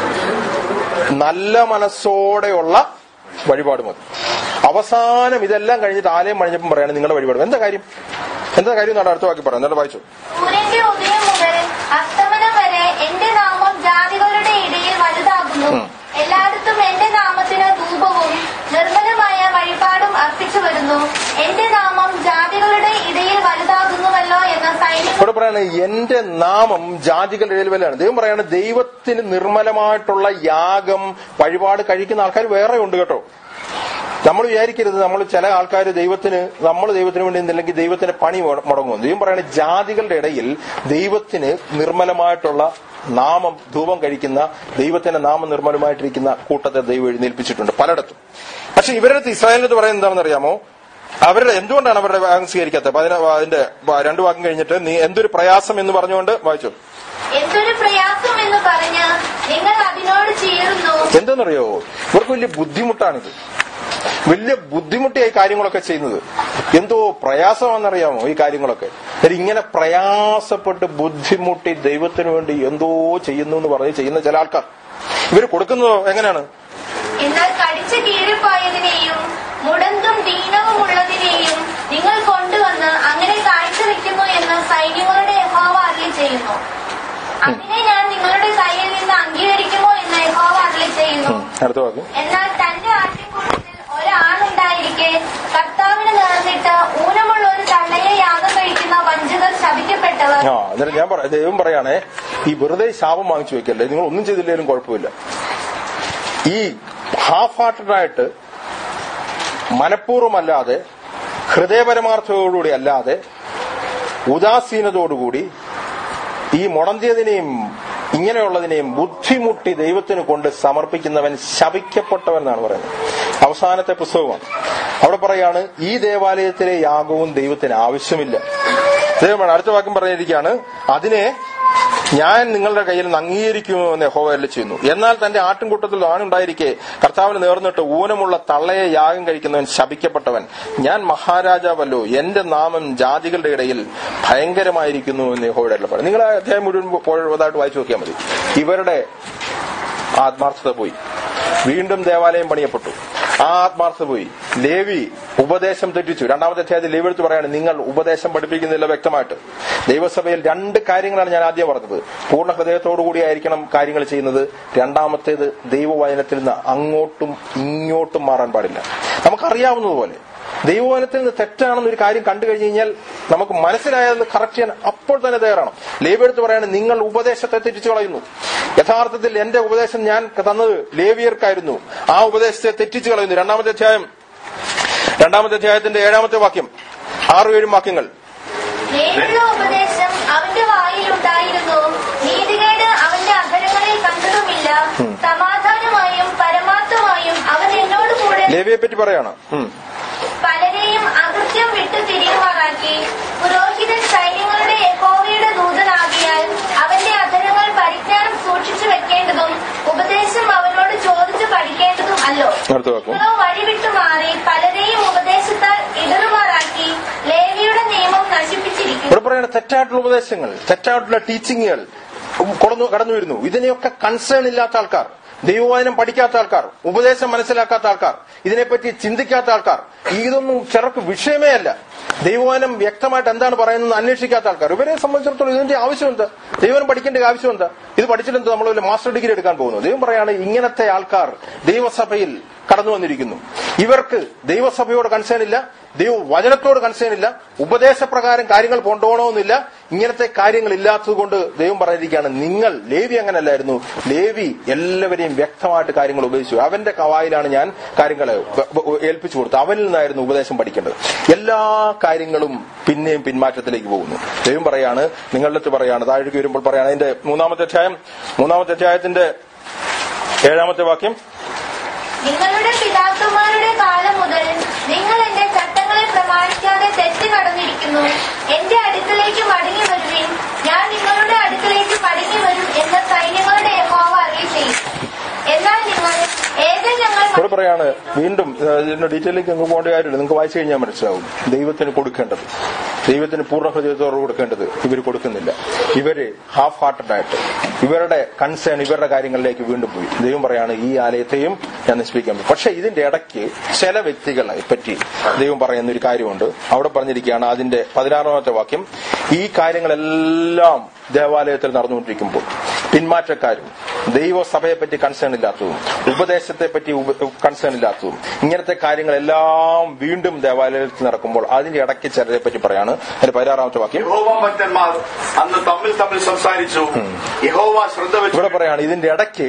നല്ല മനസ്സോടെയുള്ള വഴിപാട് മതി അവസാനം ഇതെല്ലാം കഴിഞ്ഞിട്ട് ആലയം പണിഞ്ഞപ്പം പറയാണ് നിങ്ങളുടെ വഴിപാട് എന്താ കാര്യം എന്താ കാര്യം എന്നാണ് അടുത്ത വാക്കി പറയാം എന്നിട്ട് വായിച്ചു സൂര്യന്റെ ഉദയം മുതൽ അസ്തമനം വരെ എന്റെ നാമം ജാതികളുടെ ഇടയിൽ വലുതാകുന്നു എല്ലായിടത്തും എന്റെ നാമത്തിന് ധൂപവും നിർമ്മലമായ വഴിപാടും അർപ്പിച്ചു വരുന്നു എന്റെ നാമം ജാതികളുടെ ഇടയിൽ വലുതാകുന്നുവല്ലോ എന്ന സൈനിക ഇവിടെ പറയാണ് എന്റെ നാമം ജാതികളുടെ ഇടയിൽ വലുതാണ് ദൈവം പറയാണ് ദൈവത്തിന് നിർമ്മലമായിട്ടുള്ള യാഗം വഴിപാട് കഴിക്കുന്ന ആൾക്കാർ വേറെ ഉണ്ട് കേട്ടോ നമ്മൾ വിചാരിക്കരുത് നമ്മൾ ചില ആൾക്കാർ ദൈവത്തിന് നമ്മൾ ദൈവത്തിന് വേണ്ടി നിന്നില്ലെങ്കിൽ ദൈവത്തിന്റെ പണി മുട- മുടങ്ങും ദൈവം പറയുന്നത് ജാതികളുടെ ഇടയിൽ ദൈവത്തിന് നിർമ്മലമായിട്ടുള്ള നാമം ധൂപം കഴിക്കുന്ന ദൈവത്തിന്റെ നാമം നിർമ്മലമായിട്ടിരിക്കുന്ന കൂട്ടത്തെ ദൈവം എഴുന്നേൽപ്പിച്ചിട്ടുണ്ട് പലയിടത്തും പക്ഷെ ഇവരുടെ അടുത്ത് ഇസ്രായേലിനടുത്ത് പറയുന്നത് എന്താണെന്ന് അറിയാമോ അവരുടെ എന്തുകൊണ്ടാണ് അവരുടെ ഭാഗം സ്വീകരിക്കാത്തത് അതിന് അതിന്റെ രണ്ടു വാക്യം കഴിഞ്ഞിട്ട് നീ എന്തൊരു പ്രയാസം എന്ന് പറഞ്ഞുകൊണ്ട് വായിച്ചു എന്തൊരു പ്രയാസം എന്ന് പറഞ്ഞ് നിങ്ങൾ അതിനോട് ചീറുന്നു എന്തെന്നറിയോ ഇവർക്ക് വലിയ ബുദ്ധിമുട്ടാണിത് വലിയ ബുദ്ധിമുട്ടിയായി കാര്യങ്ങളൊക്കെ ചെയ്യുന്നത് എന്തോ പ്രയാസമാണെന്നറിയാമോ ഈ കാര്യങ്ങളൊക്കെ എന്നിട്ട് ഇങ്ങനെ പ്രയാസപ്പെട്ട് ബുദ്ധിമുട്ടി ദൈവത്തിന് വേണ്ടി എന്തോ ചെയ്യുന്നു എന്ന് പറഞ്ഞ് ചെയ്യുന്ന ചില ആൾക്കാർ ഇവർ കൊടുക്കുന്നതോ എങ്ങനെയാണ് എന്നാൽ കടിച്ചു കീറിപ്പോയതിനെയും മുടന്തും ദീനവുമുള്ളതിനെയും നിങ്ങൾ കൊണ്ടുവന്ന് അങ്ങനെ കാഴ്ചവെക്കുന്നു എന്ന് സൈന്യങ്ങളുടെ യഹോവ അറിയിച്ചു ചെയ്യുന്നു അതിനെ ഞാൻ നിങ്ങളുടെ കയ്യിൽ നിന്ന് അംഗീകരിക്കുമോ എന്ന് യഹോവ അരുളി ചെയ്യുന്നു ഉം. അടുത്ത വാക്ക് എന്നാൽ തന്റെ ആട്ടിൻകൂട്ടത്തിൽ ഒരാളുണ്ടായിരിക്കെ കർത്താവിന് നേർന്നിട്ട് ഊനമുള്ള ഒരു തള്ളയെ യാഗം കഴിക്കുന്ന വഞ്ചകർ ശപിക്കപ്പെട്ടവർ ആ എന്നിട്ട് ഞാൻ പറയാം ദൈവം പറയാണേ ഈ വെറുതെ ശാപം വാങ്ങിച്ചു വെക്കല്ലേ നിങ്ങൾ ഒന്നും ചെയ്തില്ലെങ്കിലും കുഴപ്പമില്ല ഈ ഹാഫ് ഹാർട്ടഡായിട്ട് മനഃപൂർവ്വമല്ലാതെ ഹൃദയപരമാർത്ഥത്തോടുകൂടി അല്ലാതെ ഉദാസീനതയോടുകൂടി ഈ മുടന്തിയതിനെയും ഇങ്ങനെയുള്ളതിനെയും ബുദ്ധിമുട്ടി ദൈവത്തിന് കൊണ്ട് സമർപ്പിക്കുന്നവൻ ശപിക്കപ്പെട്ടവൻ എന്നാണ് പറയുന്നത് അവസാനത്തെ പുസ്തകമാണ് അവിടെ പറയാണ് ഈ ദേവാലയത്തിലെ യാഗവും ദൈവത്തിന് ആവശ്യമില്ല ദൈവമാണ് അടുത്ത വാക്യം പറഞ്ഞിരിക്കുകയാണ് അതിനെ ഞാൻ നിങ്ങളുടെ കയ്യിൽ നിന്ന് അംഗീകരിക്കുമെന്ന് യഹോവയല്ല ചെയ്യുന്നു എന്നാൽ തന്റെ ആട്ടിൻകൂട്ടത്തിൽ ആണുണ്ടായിരിക്കെ കർത്താവിന് നേർന്നിട്ട് ഊനമുള്ള തള്ളയെ യാഗം കഴിക്കുന്നവൻ ശപിക്കപ്പെട്ടവൻ ഞാൻ മഹാരാജാവല്ലോ എന്റെ നാമം ജാതികളുടെ ഇടയിൽ ഭയങ്കരമായിരിക്കുന്നു എന്ന് യഹോവയുടെ അരുളപ്പാട് നിങ്ങൾ ആ അധ്യായം മുഴുവൻ പോയതായിട്ട് വായിച്ചു നോക്കിയാൽ മതി ഇവരുടെ ആത്മാർത്ഥത പോയി വീണ്ടും ദേവാലയം പണിയപ്പെട്ടു ആ ആത്മാർത്ഥത പോയി ലേവി ഉപദേശം തെറ്റിച്ചു രണ്ടാമത്തെ അധ്യായത്തിൽ ലേവി എടുത്ത് പറയാണ് നിങ്ങൾ ഉപദേശം പഠിപ്പിക്കുന്നില്ല വ്യക്തമായിട്ട് ദൈവസഭയിൽ രണ്ട് കാര്യങ്ങളാണ് ഞാൻ ആദ്യം പറഞ്ഞത് പൂർണ്ണ ഹൃദയത്തോടുകൂടി ആയിരിക്കണം കാര്യങ്ങൾ ചെയ്യുന്നത് രണ്ടാമത്തേത് ദൈവവചനത്തിൽ നിന്ന് അങ്ങോട്ടും ഇങ്ങോട്ടും മാറാൻ പാടില്ല നമുക്കറിയാവുന്നതുപോലെ ദൈവവചനത്തിൽ നിന്ന് തെറ്റാണെന്ന് ഒരു കാര്യം കണ്ടു കഴിഞ്ഞു കഴിഞ്ഞാൽ നമുക്ക് മനസ്സിലായത് കറക്റ്റ് ചെയ്യാൻ അപ്പോൾ തന്നെ തയ്യാറാണ് ലേവിയെടുത്ത് പറയാണ് നിങ്ങൾ ഉപദേശത്തെ തെറ്റിച്ചു കളയുന്നു യഥാർത്ഥത്തിൽ എന്റെ ഉപദേശം ഞാൻ തന്നത് ലേവിയർക്കായിരുന്നു ആ ഉപദേശത്തെ തെറ്റിച്ചു കളയുന്നു രണ്ടാമത്തെ അധ്യായം രണ്ടാമത്തെ അധ്യായത്തിന്റെ ഏഴാമത്തെ വാക്യം ആറും ഏഴും വാക്യങ്ങൾ നേരിട്ടുള്ള ഉപദേശം അവന്റെ വായിലുണ്ടായിരുന്നു നീതികേട് അവന്റെ അധരങ്ങളിൽ കണ്ടതുമില്ല സമാധാനമായും പരമാർത്ഥമായും അവൻ എന്നോട് കൂടെ ലേവിയെ പറ്റി പറയാണ് ഉം. പലരെയും അകൃത്യം വിട്ടു തിരിയുമാറാക്കി പുരോഹിതൻ സൈന്യങ്ങളുടെ യഹോവയുടെ ദൂതനാകിയാൽ അവന്റെ അധരങ്ങൾ പരിജ്ഞാനം സൂക്ഷിച്ചു വെക്കേണ്ടതും ഉപദേശം അവനോട് ചോദിച്ചു പഠിക്കേണ്ടതും അല്ലോ അടുത്ത വാക്യം നിങ്ങളോ വഴിവിട്ടു മാറി പലരെയും ഉപദേശത്താൽ ഇടറുമാറാക്കി ലേവിയുടെ നിയമം നശിപ്പിച്ചിരിക്കുന്നു ഇവിടെ പറയുന്ന തെറ്റായിട്ടുള്ള ഉപദേശങ്ങൾ തെറ്റായിട്ടുള്ള ടീച്ചിങ്ങുകൾ കടന്നു കടന്നു വരുന്നു ഇതിനെയൊക്കെ കൺസേൺ ഇല്ലാത്ത ആൾക്കാർ ദൈവവചനം പഠിക്കാത്ത ആൾക്കാർ ഉപദേശം മനസ്സിലാക്കാത്ത ആൾക്കാർ ഇതിനെപ്പറ്റി ചിന്തിക്കാത്ത ആൾക്കാർ ഇതൊന്നും ചിലർക്ക് വിഷയമേ അല്ല ദൈവവചനം വ്യക്തമായിട്ട് എന്താണ് പറയുന്നത് അന്വേഷിക്കാത്ത ആൾക്കാർ ഇവരെ സംബന്ധിച്ചിടത്തോളം ഇതിന്റെ ആവശ്യം എന്താ ദൈവം പഠിക്കേണ്ട ആവശ്യം എന്താ ഇത് പഠിച്ചിട്ട് നമ്മൾ വല്ല മാസ്റ്റർ ഡിഗ്രി എടുക്കാൻ പോകുന്നു ദൈവം പറയാണ് ഇങ്ങനത്തെ ആൾക്കാർ ദൈവസഭയിൽ കടന്നു വന്നിരിക്കുന്നു ഇവർക്ക് ദൈവസഭയോട് കൺസേൺ ഇല്ല ദൈവ വചനത്തോട് കൺസേൺ ഇല്ല ഉപദേശപ്രകാരം കാര്യങ്ങൾ കൊണ്ടുപോകണമെന്നില്ല ഇങ്ങനത്തെ കാര്യങ്ങൾ ഇല്ലാത്തതുകൊണ്ട് ദൈവം പറഞ്ഞിരിക്കുകയാണ് നിങ്ങൾ ലേവി അങ്ങനല്ലായിരുന്നു ലേവി എല്ലാവരെയും വ്യക്തമായിട്ട് കാര്യങ്ങൾ ഉപദേശിച്ചു അവന്റെ കവായിലാണ് ഞാൻ കാര്യങ്ങൾ ഏൽപ്പിച്ചു കൊടുത്തത് അവനിൽ നിന്നായിരുന്നു ഉപദേശം പഠിക്കേണ്ടത് എല്ലാ കാര്യങ്ങളും പിന്നെയും പിന്മാറ്റത്തിലേക്ക് പോകുന്നു ദൈവം പറയാണ് നിങ്ങളുടെ അടുത്ത് പറയാണ് താഴേക്ക് വരുമ്പോൾ പറയാണ് അതിന്റെ മൂന്നാമത്തെ അധ്യായം മൂന്നാമത്തെ അധ്യായത്തിന്റെ ഏഴാമത്തെ വാക്യം നിങ്ങളുടെ പിതാക്കന്മാരുടെ കാലം മുതൽ നിങ്ങൾ എന്റെ ചട്ടങ്ങളെ പ്രമാണിക്കാതെ തെറ്റ് കടന്നിരിക്കുന്നു എന്റെ അടുക്കലേക്ക് മടങ്ങി വരുവിൻ ഞാൻ നിങ്ങളുടെ അടുക്കലേക്ക് മടങ്ങി വരും എന്ന സൈന്യങ്ങളുടെ യഹോവ അറിയി ചെയ്യും എന്നാൽ നിങ്ങൾ ഏത് ഞങ്ങൾ ഇവിടെ പറയാണ് വീണ്ടും ഏഹ്, ഇതിന്റെ ഡീറ്റെയിലേക്ക് അങ്ങ് പോകേണ്ട കാര്യമില്ല നിങ്ങൾക്ക് വായിച്ചു കഴിഞ്ഞാൽ മനസ്സിലാവും ദൈവത്തിന് കൊടുക്കേണ്ടത് ദൈവത്തിന് പൂർണ്ണ ഹൃദയത്തോട് കൊടുക്കേണ്ടത് ഇവർ കൊടുക്കുന്നില്ല ഇവര് ഹാഫ് ഹാർട്ടഡ് ആയിട്ട് ഇവരുടെ കൺസേൺ ഇവരുടെ കാര്യങ്ങളിലേക്ക് വീണ്ടും പോയി ദൈവം പറയാണ് ഈ ആലയത്തെയും ഞാൻ നശിപ്പിക്കാൻ പറ്റും പക്ഷെ ഇതിന്റെ ഇടയ്ക്ക് ചില വ്യക്തികളെ പറ്റി ദൈവം പറയുന്ന ഒരു കാര്യമുണ്ട് അവിടെ പറഞ്ഞിരിക്കുകയാണ് അതിന്റെ പതിനാറാമത്തെ വാക്യം ഈ കാര്യങ്ങളെല്ലാം ദേവാലയത്തിൽ നടന്നുകൊണ്ടിരിക്കുമ്പോൾ പിന്മാറ്റക്കാരും ദൈവസഭയെ പറ്റി കൺസേൺ ഇല്ലാത്തതും ഉപദേശത്തെ പറ്റി കൺസേൺ ഇല്ലാത്തതും ഇങ്ങനത്തെ കാര്യങ്ങളെല്ലാം വീണ്ടും ദേവാലയത്തിൽ നടക്കുമ്പോൾ അതിന്റെ ഇടയ്ക്ക് ചിലരെ പറ്റി പറയാണ് അതിന്റെ പതിനാറാമത്തെ വാക്യം യഹോവ ഭക്തന്മാർ അന്ന് തമ്മിൽ തമ്മിൽ സംസാരിച്ചു യഹോവ ശ്രദ്ധ ഇവിടെ വെച്ചു പറയാണ് ഇതിന്റെ ഇടയ്ക്ക്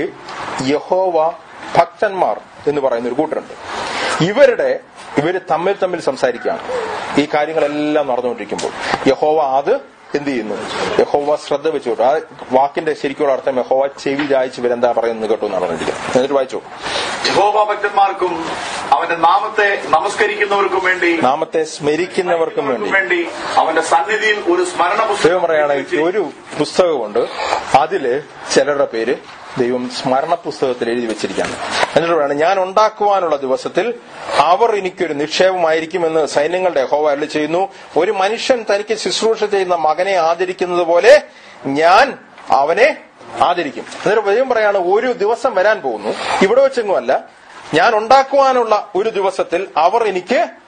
യഹോവ ഭക്തന്മാർ എന്ന് പറയുന്ന ഒരു കൂട്ടരുണ്ട് ഇവരുടെ ഇവര് തമ്മിൽ തമ്മിൽ സംസാരിക്കുകയാണ് ഈ കാര്യങ്ങളെല്ലാം നടന്നുകൊണ്ടിരിക്കുമ്പോൾ യഹോവ അത് എന്ത് ചെയ്യുന്നു യഹോവ ശ്രദ്ധ വെച്ചുകൊണ്ട് ആ വാക്കിന്റെ ശരിക്കുള്ള അർത്ഥം യഹോവ ചെവി ചായച്ച് ഇവരെന്താ പറയുന്നത് കേട്ടോ എന്നാണ് പറഞ്ഞിരിക്കുന്നത് എന്നിട്ട് വായിച്ചു യഹോവ ഭക്തന്മാർക്കും അവന്റെ നാമത്തെ നമസ്കരിക്കുന്നവർക്കും വേണ്ടി നാമത്തെ സ്മരിക്കുന്നവർക്കും വേണ്ടി വേണ്ടി അവന്റെ സന്നിധിയിൽ ഒരു സ്മരണ ദൈവം പുസ്തകം പറയുകയാണെങ്കിൽ ഒരു പുസ്തകമുണ്ട് അതില് ചിലരുടെ പേര് ദൈവം സ്മരണ പുസ്തകത്തിൽ എഴുതി വെച്ചിരിക്കുകയാണ് എന്നിട്ട് പറയാണ് ഞാൻ ഉണ്ടാക്കുവാനുള്ള ദിവസത്തിൽ അവർ എനിക്കൊരു നിക്ഷേപമായിരിക്കുമെന്ന് സൈന്യങ്ങളുടെ ഹോവ അരളി ചെയ്യുന്നു ഒരു മനുഷ്യൻ തനിക്ക് ശുശ്രൂഷ ചെയ്യുന്ന മകനെ ആദരിക്കുന്നത് പോലെ ഞാൻ അവനെ ആദരിക്കും എന്നിട്ട് ദൈവം പറയാണ് ഒരു ദിവസം വരാൻ പോകുന്നു ഇവിടെ വെച്ചെങ്ങുമല്ല ഞാൻ ഉണ്ടാക്കുവാനുള്ള ഒരു ദിവസത്തിൽ അവർ എനിക്ക്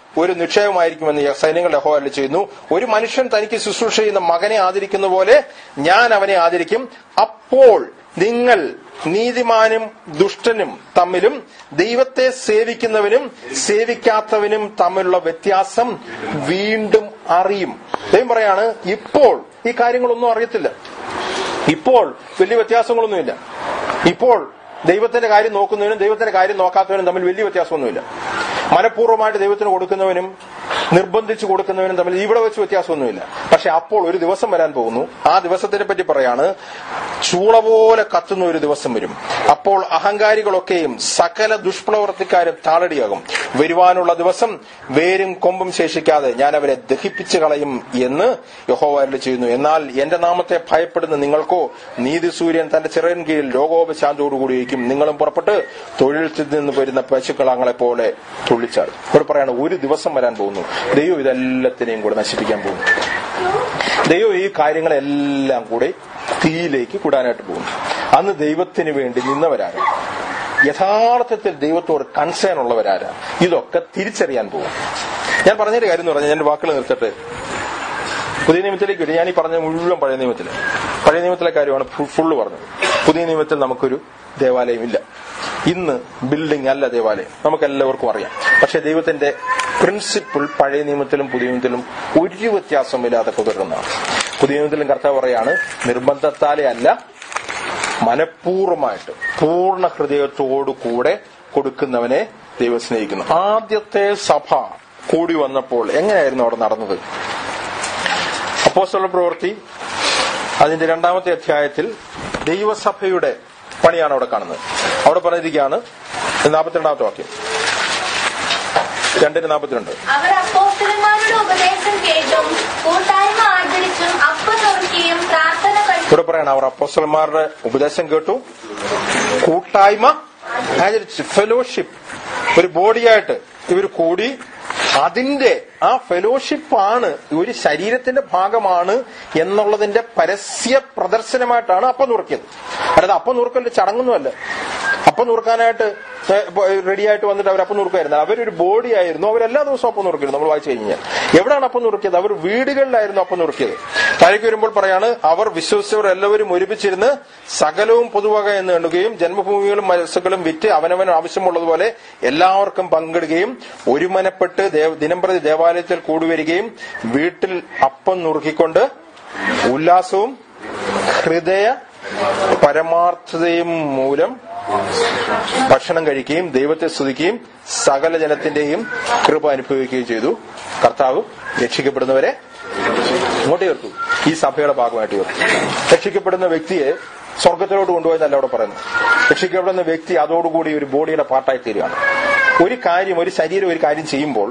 ഒരു നിക്ഷേപമായിരിക്കുമെന്ന് സൈന്യങ്ങളുടെ യഹോവ അരുളി ചെയ്യുന്നു ഒരു മനുഷ്യൻ തനിക്ക് ശുശ്രൂഷ ചെയ്യുന്ന മകനെ ആദരിക്കുന്ന പോലെ ഞാൻ അവനെ ആദരിക്കും അപ്പോൾ നിങ്ങൾ നീതിമാനും ദുഷ്ടനും തമ്മിലും ദൈവത്തെ സേവിക്കുന്നവനും സേവിക്കാത്തവനും തമ്മിലുള്ള വ്യത്യാസം വീണ്ടും അറിയും ദൈവം പറയാണ് ഇപ്പോൾ ഈ കാര്യങ്ങളൊന്നും അറിയത്തില്ല ഇപ്പോൾ വലിയ വ്യത്യാസങ്ങളൊന്നുമില്ല ഇപ്പോൾ ദൈവത്തിന്റെ കാര്യം നോക്കുന്നവനും ദൈവത്തിന്റെ കാര്യം നോക്കാത്തവനും തമ്മിൽ വലിയ വ്യത്യാസമൊന്നുമില്ല മനഃപൂർവ്വമായിട്ട് ദൈവത്തിന് കൊടുക്കുന്നവനും നിർബന്ധിച്ച് കൊടുക്കുന്നവനും തമ്മിൽ ഇവിടെ വെച്ച് വ്യത്യാസമൊന്നുമില്ല പക്ഷെ അപ്പോൾ ഒരു ദിവസം വരാൻ പോകുന്നു ആ ദിവസത്തിനെ പറ്റി പറയാണ് ചൂള പോലെ കത്തുന്ന ഒരു ദിവസം വരും അപ്പോൾ അഹങ്കാരികളൊക്കെയും സകല ദുഷ്പ്രവർത്തിക്കാരും താളടിയാകും വരുവാനുള്ള ദിവസം വേരും കൊമ്പും ശേഷിക്കാതെ ഞാൻ അവരെ ദഹിപ്പിച്ചു കളയും എന്ന് യഹോവ അരുളി ചെയ്യുന്നു എന്നാൽ എന്റെ നാമത്തെ ഭയപ്പെടുന്ന നിങ്ങൾക്കോ നീതി സൂര്യൻ തന്റെ ചിറയൻ കീഴിൽ ലോകോപശാന്തോടുകൂടിയിരിക്കും നിങ്ങളും പുറപ്പെട്ട് തൊഴിൽ നിന്ന് വരുന്ന പശുക്കളാങ്ങളെ പോലെ തുള്ളിച്ചാൽ ഇവിടെ പറയാണ് ഒരു ദിവസം വരാൻ പോകുന്നു ദൈവം ഇതെല്ലാത്തിനെയും കൂടെ നശിപ്പിക്കാൻ പോകുന്നു ദൈവം ഈ കാര്യങ്ങളെല്ലാം കൂടെ തീയിലേക്ക് കൂടാനായിട്ട് പോകുന്നു അന്ന് ദൈവത്തിന് വേണ്ടി നിന്നവരാണ് യഥാർത്ഥത്തിൽ ദൈവത്തോട് കൺസേൺ ഉള്ളവരാരാ ഇതൊക്കെ തിരിച്ചറിയാൻ പോകും ഞാൻ പറഞ്ഞൊരു കാര്യം എന്ന് പറഞ്ഞാൽ ഞാൻ വാക്കുകൾ നിർത്തട്ടെ പുതിയ നിയമത്തിലേക്ക് വരും ഞാൻ ഈ പറഞ്ഞ മുഴുവൻ പഴയ നിയമത്തില് പഴയ നിയമത്തിലെ കാര്യമാണ് ഫു- ഫുള്ള് പറഞ്ഞത് പുതിയ നിയമത്തിൽ നമുക്കൊരു ദേവാലയം ഇല്ല ഇന്ന് ബിൽഡിംഗ് അല്ല ദേവാലയം നമുക്ക് എല്ലാവർക്കും അറിയാം പക്ഷെ ദൈവത്തിന്റെ പ്രിൻസിപ്പിൾ പഴയ നിയമത്തിലും പുതിയ നിയമത്തിലും ഒരു വ്യത്യാസമില്ലാതെ തുടരുന്നതാണ് പുതിയ നിയമത്തിലും കർത്താവ് പറയാണ് നിർബന്ധത്താലെ അല്ല മനഃപൂർവ്വമായിട്ട് പൂർണ്ണ ഹൃദയത്തോടു കൂടെ കൊടുക്കുന്നവനെ ദൈവം സ്നേഹിക്കുന്നു ആദ്യത്തെ സഭ കൂടി വന്നപ്പോൾ എങ്ങനെയായിരുന്നു അവിടെ നടന്നത് അപ്പോസ്തല പ്രവൃത്തി അതിന്റെ രണ്ടാമത്തെ അധ്യായത്തിൽ ദൈവസഭയുടെ പണിയാണ് അവിടെ കാണുന്നത് അവിടെ പറഞ്ഞിരിക്കുകയാണ് നാൽപ്പത്തിരണ്ടാമത്തെ വാക്യം രണ്ടിന് നാൽപ്പത്തിരണ്ട് അവർ അപ്പോസ്തലന്മാരുടെ ഉപദേശം കേട്ടും കൂട്ടായ്മ ആചരിച്ചും അപ്പം നുറുക്കിയും പ്രാർത്ഥന കഴിച്ചും ഇവിടെ പറയണം അവർ അപ്പോസ്റ്റലന്മാരുടെ ഉപദേശം കേട്ടു കൂട്ടായ്മ ആചരിച്ചു ഫെലോഷിപ്പ് ഒരു ബോഡിയായിട്ട് ഇവർ കൂടി അതിന്റെ ആ ഫെലോഷിപ്പാണ് ഒരു ശരീരത്തിന്റെ ഭാഗമാണ് എന്നുള്ളതിന്റെ പരസ്യ പ്രദർശനമായിട്ടാണ് അപ്പം നുറുക്കിയത് അതായത് അപ്പം നുറുക്കലിന്റെ ചടങ്ങൊന്നുമല്ല അപ്പം നുറുക്കാനായിട്ട് റെഡി ആയിട്ട് വന്നിട്ട് അവർ അപ്പം നുറുക്കായിരുന്നു അവരൊരു ബോഡി ആയിരുന്നു അവരെല്ലാ ദിവസവും അപ്പം നുറുക്കിയിരുന്നു നമ്മൾ വായിച്ചു കഴിഞ്ഞാൽ എവിടെയാണ് അപ്പം നുറുക്കിയത് അവർ വീടുകളിലായിരുന്നു അപ്പം നുറുക്കിയത് താഴേക്ക് വരുമ്പോൾ പറയാണ് അവർ വിശ്വസിച്ചവർ എല്ലാവരും ഒരുമിച്ചിരുന്ന് സകലവും പൊതുവക എന്ന് എണ്ണുകയും ജന്മഭൂമികളും മനസ്സുകളും വിറ്റ് അവനവൻ ആവശ്യമുള്ളതുപോലെ എല്ലാവർക്കും പങ്കിടുകയും ഒരുമനപ്പെട്ട് ദേവ- ദിനംപ്രതി ദേവാലയത്തിൽ കൂടുവരികയും വീട്ടിൽ അപ്പം നുറുക്കിക്കൊണ്ട് ഉല്ലാസവും ഹൃദയ പരമാർത്ഥതയും മൂലം ഭക്ഷണം കഴിക്കുകയും ദൈവത്തെ സ്തുതിക്കുകയും സകല ജനത്തിന്റെയും കൃപ അനുഭവിക്കുകയും ചെയ്തു കർത്താവ് രക്ഷിക്കപ്പെടുന്നവരെ ഇങ്ങോട്ട് ചേർത്തു ഈ സഭയുടെ ഭാഗമായിട്ട് ചേർത്തു രക്ഷിക്കപ്പെടുന്ന വ്യക്തിയെ സ്വർഗത്തിലോട്ട് കൊണ്ടുപോയെന്നല്ല അവിടെ പറയുന്നത് രക്ഷിക്കപ്പെടുന്ന വ്യക്തി അതോടുകൂടി ഒരു ബോഡിയുടെ പാർട്ടായി തീരുകയാണ് ഒരു കാര്യം ഒരു ശരീരം ഒരു കാര്യം ചെയ്യുമ്പോൾ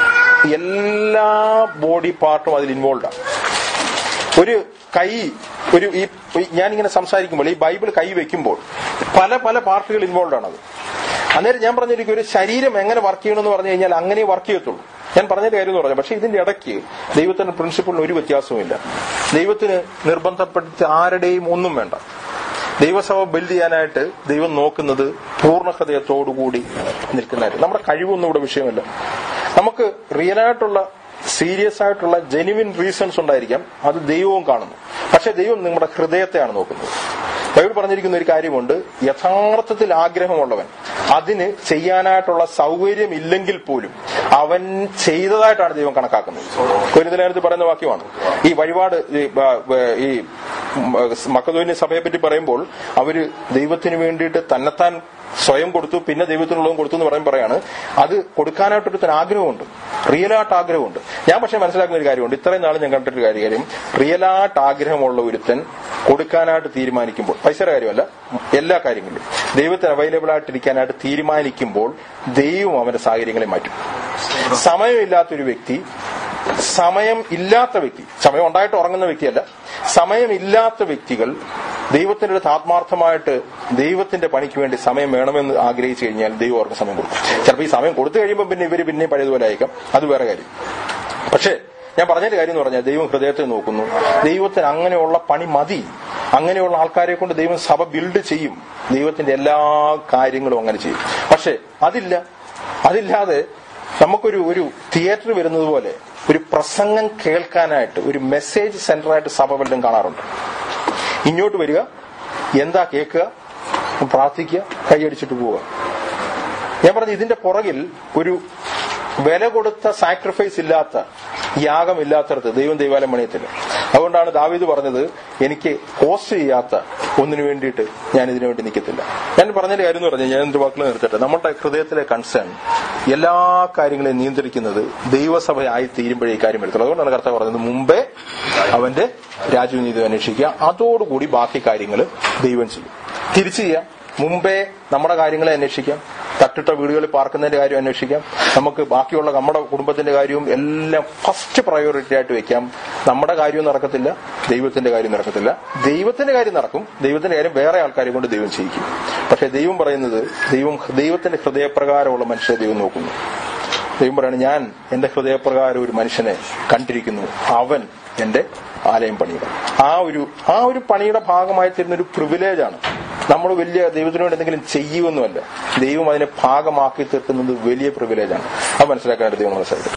എല്ലാ ബോഡി പാർട്ടും അതിൽ ഇൻവോൾവ് ആണ് ഒരു കൈ ഒരു ഈ ഈ ഞാനിങ്ങനെ സംസാരിക്കുമ്പോൾ ഈ ബൈബിൾ കൈ വെക്കുമ്പോൾ പല പല പാർട്ടുകൾ ഇൻവോൾവ് ആണത് അന്നേരം ഞാൻ പറഞ്ഞിരിക്കും ഒരു ശരീരം എങ്ങനെ വർക്ക് ചെയ്യണമെന്ന് പറഞ്ഞു കഴിഞ്ഞാൽ അങ്ങനെ വർക്ക് ചെയ്യത്തുള്ളൂ ഞാൻ പറഞ്ഞൊരു കാര്യം എന്ന് പറഞ്ഞു പക്ഷെ ഇതിന്റെ ഇടയ്ക്ക് ദൈവത്തിന്റെ പ്രിൻസിപ്പിളിന് ഒരു വ്യത്യാസവുമില്ല ദൈവത്തിന് നിർബന്ധപ്പെടുത്തി ആരുടെയും ഒന്നും വേണ്ട ദൈവസഭ ബിൽഡ് ചെയ്യാനായിട്ട് ദൈവം നോക്കുന്നത് പൂർണ്ണ ഹൃദയത്തോടുകൂടി നിൽക്കുന്നതായിട്ട് നമ്മുടെ കഴിവൊന്നും ഇവിടെ വിഷയമല്ല നമുക്ക് റിയലായിട്ടുള്ള സീരിയസ് ആയിട്ടുള്ള ജെനുവിൻ റീസൺസ് ഉണ്ടായിരിക്കാം അത് ദൈവവും കാണുന്നു പക്ഷെ ദൈവം നിങ്ങളുടെ ഹൃദയത്തെയാണ് നോക്കുന്നത് ബൈബിൾ പറഞ്ഞിരിക്കുന്ന ഒരു കാര്യമുണ്ട് യഥാർത്ഥത്തിൽ ആഗ്രഹമുള്ളവൻ അതിന് ചെയ്യാനായിട്ടുള്ള സൗകര്യം ഇല്ലെങ്കിൽ പോലും അവൻ ചെയ്തതായിട്ടാണ് ദൈവം കണക്കാക്കുന്നത് ഒരു നിലനിർത്തി പറയുന്ന വാക്യമാണ് ഈ വഴിപാട് ഈ, ആ, ഈ മക്കതോന്യ സഭയെ പറ്റി പറയുമ്പോൾ അവര് ദൈവത്തിന് വേണ്ടിയിട്ട് തന്നെത്താൻ സ്വയം കൊടുത്തു പിന്നെ ദൈവത്തിനുള്ളതും കൊടുത്തു എന്ന് പറയും പറയാണ് അത് കൊടുക്കാനായിട്ടൊരു ആഗ്രഹമുണ്ട് റിയലായിട്ട് ആഗ്രഹമുണ്ട് ഞാൻ പക്ഷെ മനസ്സിലാക്കുന്ന ഒരു കാര്യമുണ്ട് ഇത്രയും നാൾ ഞാൻ കണ്ടിട്ടൊരു കാര്യം റിയലായിട്ട് ആഗ്രഹമുള്ള ഒരുത്തൻ കൊടുക്കാനായിട്ട് തീരുമാനിക്കുമ്പോൾ പൈസയുടെ കാര്യമല്ല എല്ലാ കാര്യങ്ങളിലും ദൈവത്തിന് അവൈലബിൾ ആയിട്ടിരിക്കാനായിട്ട് തീരുമാനിക്കുമ്പോൾ ദൈവം അവന്റെ സാഹചര്യങ്ങളെ മാറ്റും സമയമില്ലാത്തൊരു വ്യക്തി സമയം ഇല്ലാത്ത വ്യക്തി സമയം ഉണ്ടായിട്ട് ഉറങ്ങുന്ന വ്യക്തിയല്ല സമയമില്ലാത്ത വ്യക്തികൾ ദൈവത്തിന്റെ അടുത്ത് ആത്മാർത്ഥമായിട്ട് ദൈവത്തിന്റെ പണിക്ക് വേണ്ടി സമയം വേണമെന്ന് ആഗ്രഹിച്ചു കഴിഞ്ഞാൽ ദൈവം അവർക്ക് സമയം കൊടുക്കും ചിലപ്പോൾ ഈ സമയം കൊടുത്തു കഴിയുമ്പോൾ പിന്നെ ഇവര് പിന്നെ പഴയതുപോലെ അയക്കാം അത് വേറെ കാര്യം പക്ഷേ ഞാൻ പറഞ്ഞൊരു കാര്യം എന്ന് പറഞ്ഞാൽ ദൈവം ഹൃദയത്തെ നോക്കുന്നു ദൈവത്തിന് അങ്ങനെയുള്ള പണി മതി അങ്ങനെയുള്ള ആൾക്കാരെ കൊണ്ട് ദൈവം സഭ ബിൽഡ് ചെയ്യും ദൈവത്തിന്റെ എല്ലാ കാര്യങ്ങളും അങ്ങനെ ചെയ്യും പക്ഷേ അതില്ല അതില്ലാതെ നമുക്കൊരു ഒരു തിയേറ്റർ വരുന്നത് പോലെ ഒരു പ്രസംഗം കേൾക്കാനായിട്ട് ഒരു മെസ്സേജ് സെന്ററായിട്ട് സഭ വല്ലതും കാണാറുണ്ട് ഇങ്ങോട്ട് വരിക എന്താ കേൾക്കുക പ്രാർത്ഥിക്കുക കൈയടിച്ചിട്ട് പോവുക ഞാൻ പറഞ്ഞു ഇതിന്റെ പുറകിൽ ഒരു വില കൊടുത്ത സാക്രിഫൈസ് ഇല്ലാത്ത യാഗം ഇല്ലാത്തടത്ത് ദൈവം ദൈവാലയം പണിയത്തില്ല അതുകൊണ്ടാണ് ദാവീദ് പറഞ്ഞത് എനിക്ക് കോസ്റ്റ് ചെയ്യാത്ത ഒന്നിനു വേണ്ടിയിട്ട് ഞാൻ ഇതിനു വേണ്ടി നിൽക്കത്തില്ല ഞാൻ പറഞ്ഞതിന്റെ കാര്യം എന്ന് പറഞ്ഞാൽ ഞാൻ എന്റെ വാക്കുകൾ നിർത്തട്ടെ നമ്മുടെ ഹൃദയത്തിലെ കൺസേൺ എല്ലാ കാര്യങ്ങളെയും നിയന്ത്രിക്കുന്നത് ദൈവസഭയായി തീരുമ്പോഴേ ഈ കാര്യം വരത്തുള്ളൂ അതുകൊണ്ടാണ് കർത്താവ് പറഞ്ഞത് മുമ്പേ അവന്റെ രാജ്യനീതി അന്വേഷിക്കുക അതോടുകൂടി ബാക്കി കാര്യങ്ങൾ ദൈവം ചെയ്യും തിരിച്ചു ചെയ്യാം മുമ്പേ നമ്മുടെ കാര്യങ്ങളെ അന്വേഷിക്കാം തട്ടിട്ട വീടുകളിൽ പാർക്കുന്നതിന്റെ കാര്യം അന്വേഷിക്കാം നമുക്ക് ബാക്കിയുള്ള നമ്മുടെ കുടുംബത്തിന്റെ കാര്യവും എല്ലാം ഫസ്റ്റ് പ്രയോറിറ്റി ആയിട്ട് വെക്കാം നമ്മുടെ കാര്യവും നടക്കത്തില്ല ദൈവത്തിന്റെ കാര്യം നടക്കത്തില്ല ദൈവത്തിന്റെ കാര്യം നടക്കും ദൈവത്തിന്റെ കാര്യം വേറെ ആൾക്കാരെ കൊണ്ട് ദൈവം ചെയ്യിക്കും പക്ഷെ ദൈവം പറയുന്നത് ദൈവം ദൈവത്തിന്റെ ഹൃദയപ്രകാരമുള്ള മനുഷ്യരെ ദൈവം നോക്കുന്നു ദൈവം പറയാണ് ഞാൻ എന്റെ ഹൃദയപ്രകാരം ഒരു മനുഷ്യനെ കണ്ടിരിക്കുന്നു അവൻ എന്റെ ആലയം പണിയുക ആ ഒരു ആ ഒരു പണിയുടെ ഭാഗമായി തരുന്ന ഒരു പ്രിവിലേജ് ആണ് നമ്മൾ വലിയ ദൈവത്തിന് വേണ്ടി എന്തെങ്കിലും ചെയ്യുമെന്നുമല്ല ദൈവം അതിനെ ഭാഗമാക്കി തീർക്കുന്നത് വലിയ പ്രിവിലേജ് ആണ് അത് മനസ്സിലാക്കാനായിട്ട് ദൈവം മനസ്സിലാക്കി